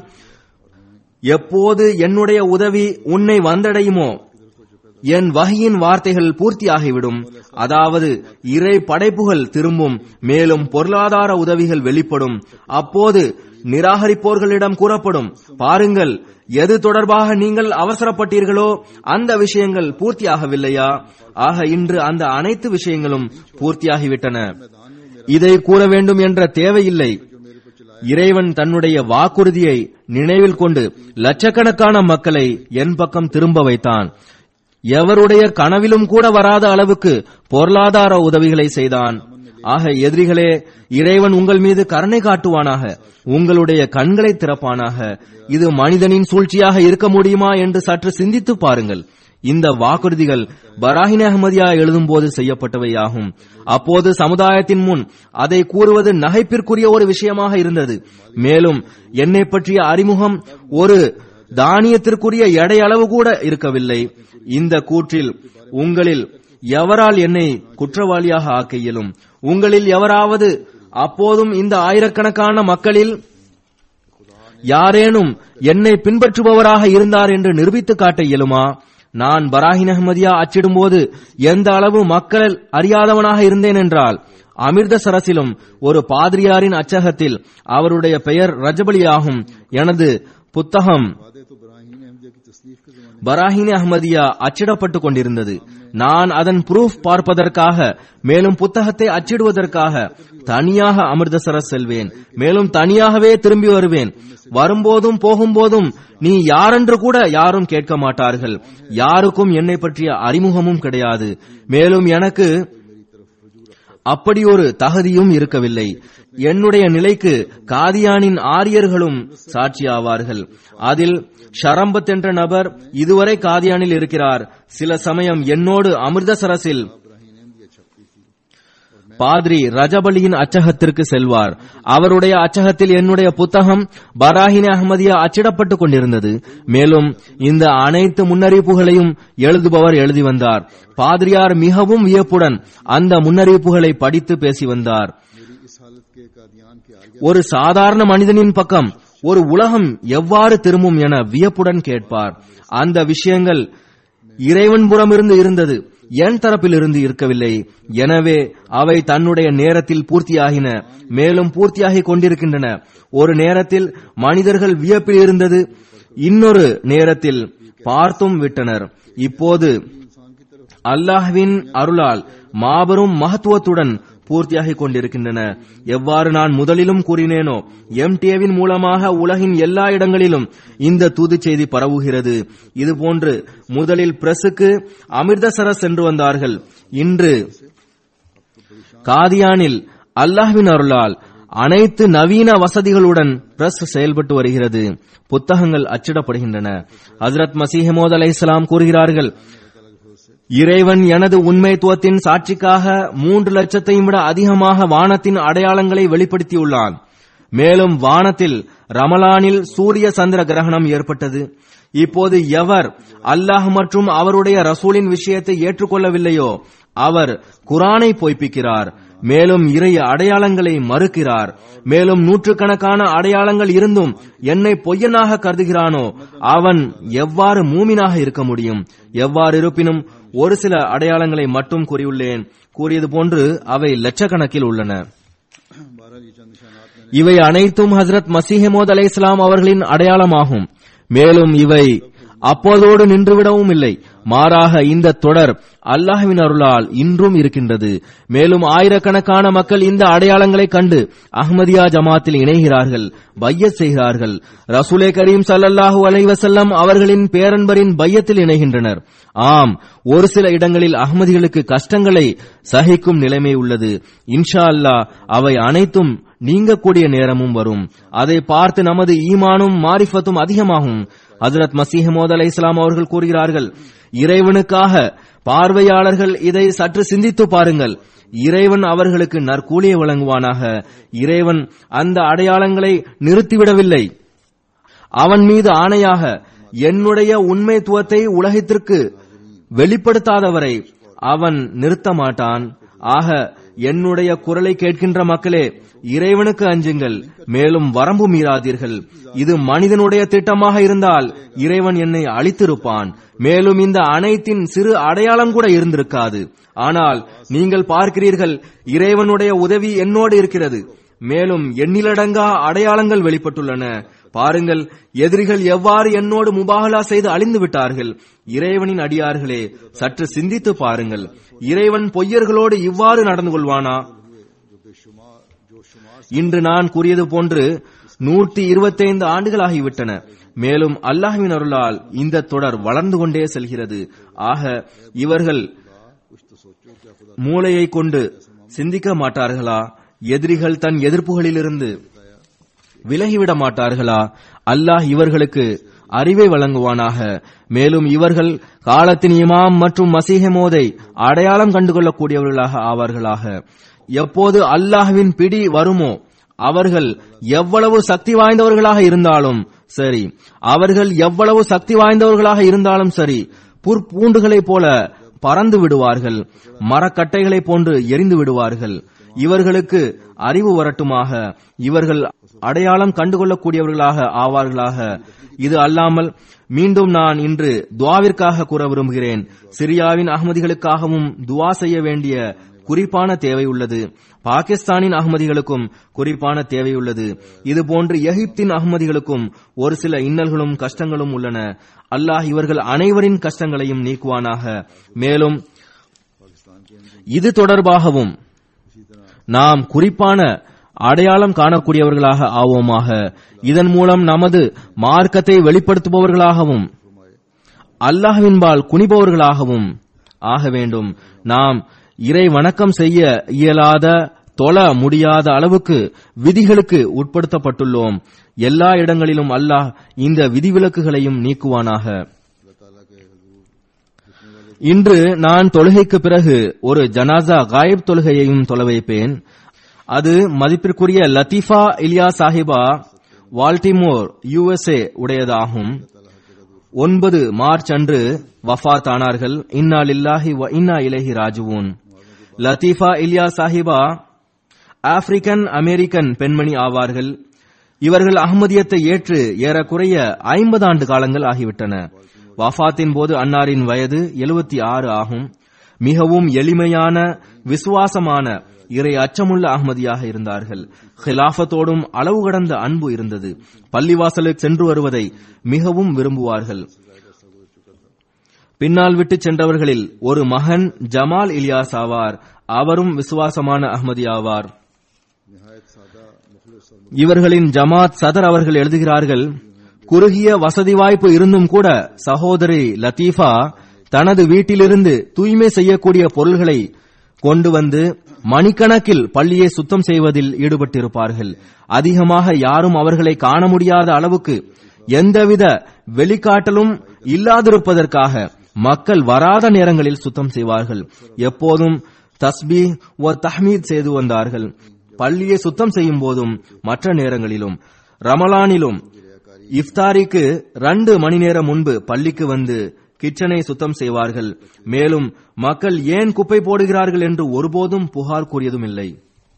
எப்போது என்னுடைய உதவி உன்னை வந்தடையுமோ என் வகையின் வார்த்தைகள் பூர்த்தியாகிவிடும் அதாவது இறை படைப்புகள் திரும்பும் மேலும் பொருளாதார உதவிகள் வெளிப்படும் அப்போது நிராகரிப்போர்களிடம் கூறப்படும் பாருங்கள் எது தொடர்பாக நீங்கள் அவசரப்பட்டீர்களோ அந்த விஷயங்கள் பூர்த்தியாகவில்லையா ஆக இன்று அந்த அனைத்து விஷயங்களும் பூர்த்தியாகிவிட்டன இதை கூற வேண்டும் என்ற தேவையில்லை இறைவன் தன்னுடைய வாக்குறுதியை நினைவில் கொண்டு லட்சக்கணக்கான மக்களை என் பக்கம் திரும்ப வைத்தான் எவருடைய கனவிலும் கூட வராத அளவுக்கு பொருளாதார உதவிகளை செய்தான் ஆக எதிரிகளே இறைவன் உங்கள் மீது கருணை காட்டுவானாக உங்களுடைய கண்களை திறப்பானாக இது மனிதனின் சூழ்ச்சியாக இருக்க முடியுமா என்று சற்று சிந்தித்து பாருங்கள் இந்த வாக்குறுதிகள் பராஹின் அஹமதியா எழுதும் போது செய்யப்பட்டவையாகும் அப்போது சமுதாயத்தின் முன் அதை கூறுவது நகைப்பிற்குரிய ஒரு விஷயமாக இருந்தது மேலும் என்னை பற்றிய அறிமுகம் ஒரு தானியத்திற்குரிய எடை அளவு கூட இருக்கவில்லை இந்த கூற்றில் உங்களில் எவரால் என்னை குற்றவாளியாக ஆக்க இயலும் உங்களில் எவராவது அப்போதும் இந்த ஆயிரக்கணக்கான மக்களில் யாரேனும் என்னை பின்பற்றுபவராக இருந்தார் என்று நிரூபித்து காட்ட இயலுமா நான் பராஹின் அஹமதியா அச்சிடும்போது எந்த அளவு மக்கள் அறியாதவனாக இருந்தேன் என்றால் அமிர்தசரஸிலும் ஒரு பாதிரியாரின் அச்சகத்தில் அவருடைய பெயர் ரஜபலியாகும் எனது புத்தகம் वादे तो बराहीन अहमदिया की तसनीफ के जमाने பராஹினி அஹ்மதியா அச்சிடப்பட்டுக் கொண்டிருந்தது நான் அதன் ப்ரூஃப் பார்ப்பதற்காக மேலும் புத்தகத்தை அச்சிடுவதற்காக தனியாக அமிர்தசரஸ் செல்வேன் மேலும் தனியாகவே திரும்பி வருவேன் வரும்போதும் போகும்போதும் நீ யாரென்று கூட யாரும் கேட்க மாட்டார்கள் யாருக்கும் என்னை பற்றிய அறிமுகமும் கிடையாது மேலும் எனக்கு அப்படி ஒரு தகுதியும் இருக்கவில்லை என்னுடைய நிலைக்கு காதியானின் ஆரியர்களும் சாட்சியாவார்கள் அதில் ஷரம்பத் என்ற நபர் இதுவரை காதியானில் இருக்கிறார் சில சமயம் என்னோடு அமிர்தசரஸில் பாத்ரி ரஜபலியின் அச்சகத்திற்கு செல்வார் அவருடைய அச்சகத்தில் என்னுடைய புத்தகம் பராஹினி அஹமதியா அச்சிடப்பட்டுக் கொண்டிருந்தது மேலும் இந்த அனைத்து முன்னறிவிப்புகளையும் எழுதுபவர் எழுதி வந்தார் பாதிரியார் மிகவும் வியப்புடன் அந்த முன்னறிவிப்புகளை படித்து பேசி வந்தார் मेरी इस हालत के कादियान के आर्य ஒரு சாதாரண மனிதனின் பக்கம் ஒரு உலகம் எவ்வாறு திரும்பும் என வியப்புடன் கேட்பார் அந்த விஷயங்கள் இறைவன் புறமிருந்து இருந்தது என் தரப்பிலிருந்து இருக்கவில்லை எனவே அவை தன்னுடைய நேரத்தில் பூர்த்தியாகின மேலும் பூர்த்தியாகிக் கொண்டிருக்கின்றன ஒரு நேரத்தில் மனிதர்கள் வியப்பில் இருந்தது இன்னொரு நேரத்தில் பார்த்தும் விட்டனர் இப்போது அல்லாஹ்வின் அருளால் மாபெரும் மகத்துவத்துடன் பூர்த்தியாகிக் கொண்டிருக்கின்றன எவ்வாறு நான் முதலிலும் கூறினேனோ எம்டிஏவின் மூலமாக உலகின் எல்லா இடங்களிலும் இந்த தூது செய்தி பரவுகிறது இதுபோன்று முதலில் பிரசுக்கு அமிர்தசரஸ் சென்று வந்தார்கள் இன்று காதியானில் அல்லாஹ்வின் அருளால் அனைத்து நவீன வசதிகளுடன் பிரஸ் செயல்பட்டு வருகிறது புத்தகங்கள் அச்சிடப்படுகின்றன ஹஜரத் மசீஹமோத் அலை இஸ்லாம் கூறுகிறார்கள் இறைவன் எனது உண்மைத்துவத்தின் சாட்சிக்காக மூன்று லட்சத்தையும் விட அதிகமாக வானத்தின் அடையாளங்களை வெளிப்படுத்தியுள்ளான் மேலும் வானத்தில் ரமலானில் சூரிய சந்திர கிரகணம் ஏற்பட்டது இப்போது எவர் அல்லாஹ் மற்றும் அவருடைய ரசூலின் விஷயத்தை ஏற்றுக்கொள்ளவில்லையோ அவர் குரானை பொய்ப்பிக்கிறார் மேலும் இறை அடையாளங்களை மறுக்கிறார் மேலும் நூற்றுக்கணக்கான அடையாளங்கள் இருந்தும் என்னை பொய்யனாக கருதுகிறானோ அவன் எவ்வாறு மூமினாக இருக்க முடியும் எவ்வாறு இருப்பினும் ஒரு சில அடையாளங்களை மட்டும் கூறியுள்ளேன் கூறியது போன்று அவை லட்சக்கணக்கில் உள்ளன बहरहाल ये चंद निशानात मैंने இவை அனைத்தும் ஹஜரத் மசீஹமோத் அலை இஸ்லாம் அவர்களின் அடையாளமாகும் மேலும் இவை அப்போதோடு நின்றுவிடவும் இல்லை மாறாக இந்த தொடர் அல்லாஹ்வின் அருளால் இன்றும் இருக்கின்றது மேலும் ஆயிரக்கணக்கான மக்கள் இந்த அடையாளங்களை கண்டு அஹ்மதியா ஜமாத்தில் இணைகிறார்கள் பையத் செய்கிறார்கள் ரசூலே கரீம் ஸல்லல்லாஹு அலைஹி வஸல்லம் அவர்களின் பேரன்பரின் பையத்தில் இணைகின்றனர் ஆம் ஒரு சில இடங்களில் அஹ்மதிகளுக்கு கஷ்டங்களை சகிக்கும் நிலைமை உள்ளது இன்ஷா அல்லாஹ் அவை அனைத்தும் நீங்கக்கூடிய நேரமும் வரும் அதை பார்த்து நமது ஈமானும் மாரிஃபத்தும் அதிகமாகும் ஹஜரத் மசீஹமோத் அலை இஸ்லாம் அவர்கள் கூறுகிறார்கள் இறைவனுக்காக பார்வையாளர்கள் இதை சற்று சிந்தித்து பாருங்கள் இறைவன் அவர்களுக்கு நற்கூலியை வழங்குவானாக இறைவன் அந்த அடையாளங்களை நிறுத்திவிடவில்லை அவன் மீது ஆணையாக என்னுடைய உண்மைத்துவத்தை உலகத்திற்கு வெளிப்படுத்தாதவரை அவன் நிறுத்த மாட்டான் ஆக என்னுடைய குரலை கேட்கின்ற மக்களே இறைவனுக்கு அஞ்சுங்கள் மேலும் வரம்பு மீறாதீர்கள் இது மனிதனுடைய திட்டமாக இருந்தால் இறைவன் என்னை அழித்திருப்பான் மேலும் இந்த அனைத்தின் சிறு அடையாளம் கூட இருந்திருக்காது ஆனால் நீங்கள் பார்க்கிறீர்கள் இறைவனுடைய உதவி என்னோடு இருக்கிறது மேலும் எண்ணிலடங்கா அடையாளங்கள் வெளிப்பட்டுள்ளன பாருங்கள் எதிரிகள் எவ்வாறு என்னோடு முபாகலா செய்து அழிந்து விட்டார்கள் இறைவனின் அடியார்களே சற்று சிந்தித்து பாருங்கள் இறைவன் பொய்யர்களோடு இவ்வாறு நடந்து கொள்வானா இன்று நான் கூறியது போன்று நூற்றி இருபத்தைந்து ஆண்டுகள் ஆகிவிட்டன மேலும் அல்லாஹ்வின் அருளால் இந்த தொடர் வளர்ந்து கொண்டே செல்கிறது ஆக இவர்கள் மூளையை கொண்டு சிந்திக்க மாட்டார்களா எதிரிகள் தன் எதிர்ப்புகளிலிருந்து விலகிவிட மாட்டார்களா அல்லாஹ் இவர்களுக்கு அறிவை வழங்குவானாக மேலும் இவர்கள் காலத்தின் இமாம் மற்றும் மசீஹமோதை அடையாளம் கண்டுகொள்ளக்கூடியவர்களாக ஆவார்களாக எப்போது அல்லாஹ்வின் பிடி வருமோ அவர்கள் எவ்வளவு சக்தி வாய்ந்தவர்களாக இருந்தாலும் சரி அவர்கள் எவ்வளவு சக்தி வாய்ந்தவர்களாக இருந்தாலும் சரி புற்பூண்டுகளைப் போல பறந்து விடுவார்கள் மரக்கட்டைகளைப் போன்று எரிந்து விடுவார்கள் இவர்களுக்கு அறிவு வரட்டுமாக இவர்கள் அடையாளம் கண்டுகொள்ளக்கூடியவர்களாக ஆவார்களாக இது அல்லாமல் மீண்டும் நான் இன்று துவாவிற்காக கூற விரும்புகிறேன் சிரியாவின் அகமதிகளுக்காகவும் துவா செய்ய வேண்டிய குறிப்பான தேவை உள்ளது பாகிஸ்தானின் அகமதிகளுக்கும் குறிப்பான தேவை உள்ளது இதுபோன்று எகிப்தின் அகமதிகளுக்கும் ஒரு சில இன்னல்களும் கஷ்டங்களும் உள்ளன அல்லாஹ் இவர்கள் அனைவரின் கஷ்டங்களையும் நீக்குவானாக மேலும் இது தொடர்பாகவும் நாம் குறிப்பான அடையாளம் காணக்கூடியவர்களாக ஆவோமாக இதன் மூலம் நமது மார்க்கத்தை வெளிப்படுத்துபவர்களாகவும் அல்லாஹ்வின்பால் குனிபவர்களாகவும் ஆக வேண்டும் நாம் இறை வணக்கம் செய்ய இயலாத தொழ முடியாத அளவுக்கு விதிகளுக்கு உட்படுத்தப்பட்டுள்ளோம் எல்லா இடங்களிலும் அல்லாஹ் இந்த விதிவிலக்குகளையும் நீக்குவானாக இன்று நான் தொழுகைக்கு பிறகு ஒரு ஜனாசா காயிப் தொழுகையையும் தொலை வைப்பேன் அது மதிப்பிற்குரிய லத்தீஃபா இலியா சாஹிபா வால்டிமோர் யுஎஸ்ஏ உடையதாகும் ஒன்பது மார்ச் அன்று வஃபாத் ஆனார்கள் இன்னா லில்லாஹி வ இன்னா இலஹி ராஜுவூன் லத்தீஃபா இலியா சாஹிபா ஆப்பிரிக்கன் அமெரிக்கன் பெண்மணி ஆவார்கள் இவர்கள் அகமதியத்தை ஏற்று ஏறக்குறைய ஐம்பது ஆண்டு காலங்கள் ஆகிவிட்டன வஃபாத்தின் போது அன்னாரின் வயது எழுபத்தி ஆறு ஆகும் மிகவும் எளிமையான விசுவாசமான இறை அச்சமுள்ள அகமதியாக இருந்தார்கள் ஹிலாஃபத்தோடும் அளவு கடந்த அன்பு இருந்தது பள்ளிவாசலுக்கு சென்று வருவதை மிகவும் விரும்புவார்கள் பின்னால் விட்டு சென்றவர்களில் ஒரு மகன் ஜமால் இலியாஸ் ஆவார் அவரும் விசுவாசமான அஹ்மதி ஆவார் नहायत सादा मुखलिस और இவர்களின் ஜமாத் சதர் அவர்கள் எழுதுகிறார்கள் குறுகிய வசதி வாய்ப்பு இருந்தும் கூட சகோதரி லத்தீஃபா தனது வீட்டிலிருந்து தூய்மை செய்யக்கூடிய பொருள்களை கொண்டு வந்து மணிக்கணக்கில் பள்ளியை சுத்தம் செய்வதில் ஈடுபட்டிருப்பார்கள் அதிகமாக யாரும் அவர்களை காண முடியாத அளவுக்கு எந்தவித வெளிக்காட்டலும் இல்லாதிருப்பதற்காக மக்கள் வராத நேரங்களில் சுத்தம் செய்வார்கள் எப்போதும் தஸ்பீ ஒ தஹ்மீத் செய்து வந்தார்கள் பள்ளியை சுத்தம் செய்யும் போதும் மற்ற நேரங்களிலும் ரமலானிலும் இஃப்தாரிக்கு ரெண்டு மணி நேரம் முன்பு பள்ளிக்கு வந்து கிச்சனை சுத்தம் செய்வார்கள் மேலும் மக்கள் ஏன் குப்பை போடுகிறார்கள் என்று ஒருபோதும் புகார் கூறியதும் இல்லை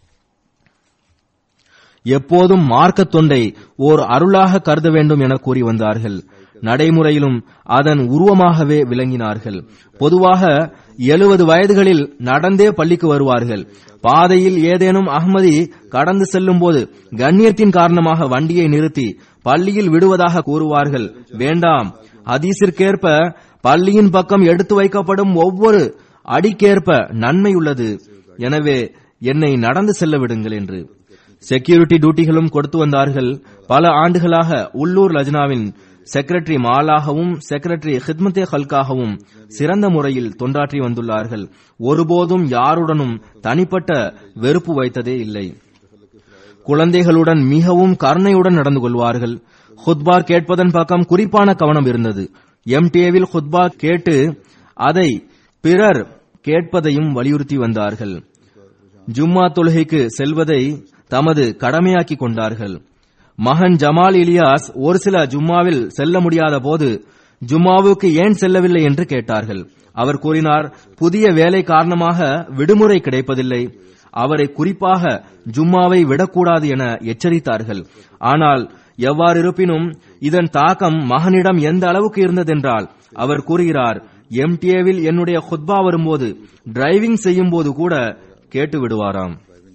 எப்போதும் மார்க்கத் தொண்டை ஓர் அருளாக கருத வேண்டும் என கூறி வந்தார்கள் நடைமுறையிலும் அதன் உருவமாகவே விளங்கினார்கள் பொதுவாக எழுபது வயதுகளில் நடந்தே பள்ளிக்கு வருவார்கள் பாதையில் ஏதேனும் அகமதி கடந்து செல்லும் போது கண்ணியத்தின் காரணமாக வண்டியை நிறுத்தி பள்ளியில் விடுவதாக கூறுவார்கள் வேண்டாம் ஹதீஸிற்கேற்ப பள்ளியின் பக்கம் எடுத்து வைக்கப்படும் ஒவ்வொரு அடிக்கேற்ப நன்மை உள்ளது எனவே என்னை நடந்து செல்ல விடுங்கள் என்று செக்யூரிட்டி டியூட்டிகளும் கொடுத்து வந்தார்கள் பல ஆண்டுகளாக உள்ளூர் லஜ்னாவின் செக்ரட்டரி மாலாகவும் செக்ரட்டரி ஹித்மத்தே ஹல்காகவும் சிறந்த முறையில் தொண்டாற்றி வந்துள்ளார்கள் ஒருபோதும் யாருடனும் தனிப்பட்ட வெறுப்பு வைத்ததே இல்லை குழந்தைகளுடன் மிகவும் கருணையுடன் நடந்து கொள்வார்கள் ஹுத்பார் கேட்பதன் பக்கம் குறிப்பான கவனம் இருந்தது எம்டிஏவில் ஹுத்பா கேட்டு அதை பிறர் கேட்பதையும் வலியுறுத்தி வந்தார்கள் ஜும்மா தொழுகைக்கு செல்வதை தமது கடமையாக்கி கொண்டார்கள் மகன் ஜமால் இலியாஸ் ஒரு சில ஜும்மாவில் செல்ல முடியாத போது ஜும்மாவுக்கு ஏன் செல்லவில்லை என்று கேட்டார்கள் அவர் கூறினார் புதிய வேலை காரணமாக விடுமுறை கிடைப்பதில்லை அவரை குறிப்பாக ஜும்மாவை விடக்கூடாது என எச்சரித்தார்கள் ஆனால் எவ்வாறு இருப்பினும் இதன் தாக்கம் மகனிடம் எந்த அளவுக்கு இருந்ததென்றால் அவர் கூறுகிறார் எம்டிஏவில் என்னுடைய ஹுத்பா வரும்போது டிரைவிங் செய்யும் போது கூட கேட்டு விடுவாராம்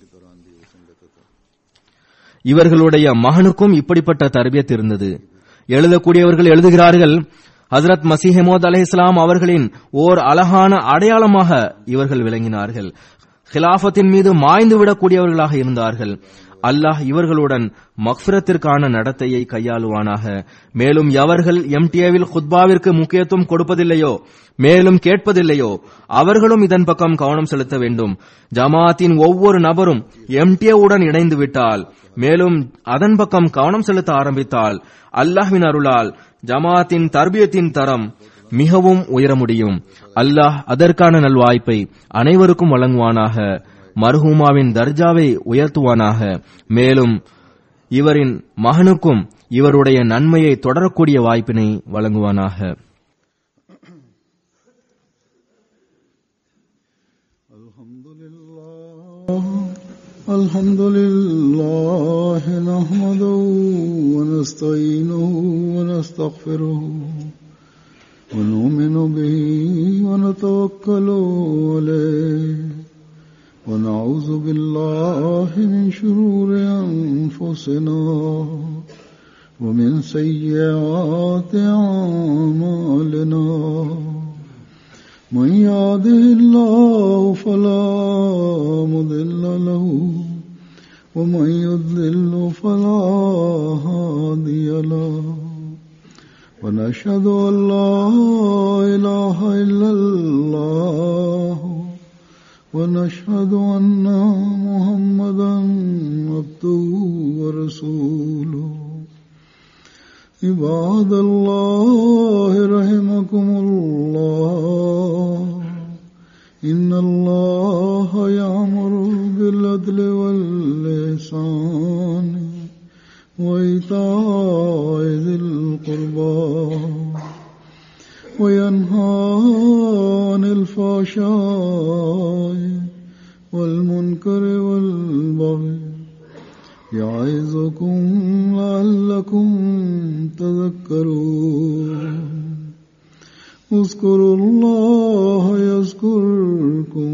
இவர்களுடைய மகனுக்கும் இப்படிப்பட்ட தர்பியத் இருந்தது எழுதக்கூடியவர்கள் எழுதுகிறார்கள் ஹசரத் மசீஹமோத் அலை இஸ்லாம் அவர்களின் ஓர் அழகான அடையாளமாக இவர்கள் விளங்கினார்கள் ஹிலாஃபத்தின் மீது மாய்ந்து விடக்கூடியவர்களாக இருந்தார்கள் அல்லாஹ் இவர்களுடன் மக்ஃபிரத்திற்கான நடத்தையை கையாளுவானாக மேலும் எவர்கள் எம்டிஏவில் ஹுத்பாவிற்கு முக்கியத்துவம் கொடுப்பதில்லையோ மேலும் கேட்பதில்லையோ அவர்களும் இதன் பக்கம் கவனம் செலுத்த வேண்டும் ஜமாத்தின் ஒவ்வொரு நபரும் எம்டிஏ உடன் இணைந்து விட்டால் மேலும் அதன் பக்கம் கவனம் செலுத்த ஆரம்பித்தால் அல்லாஹ்வின் அருளால் ஜமாத்தின் தர்பியத்தின் தரம் மிகவும் உயர முடியும் அல்லாஹ் அதற்கான நல்வாய்ப்பை அனைவருக்கும் வழங்குவானாக மர்ஹூமாவின் தர்ஜாவை உயர்த்துவானாக மேலும் இவரின் மகனுக்கும் இவருடைய நன்மையை தொடரக்கூடிய வாய்ப்பினை வழங்குவானாக الحمد لله الحمد لله نحمده ونستعينه ونستغفره ونؤمن به ونتوكل عليه ونعوذ بالله من شرور أنفسنا ومن سيئات أعمالنا من يهده الله فلا مضل له ومن يضلل فلا هادي له ونشهد أن لا إله إلا الله ونشهد أن محمدا عبده ورسوله عباد الله رحمكم الله إن الله يأمر بالعدل واللسان وإيتاء ذي القربى وينهى عن الفحشاء والمنكر والبغي يعظكم لعلكم تذكرون اذكروا الله يذكركم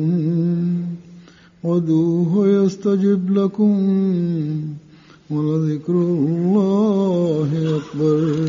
ودوه يستجب لكم ولذكر الله أكبر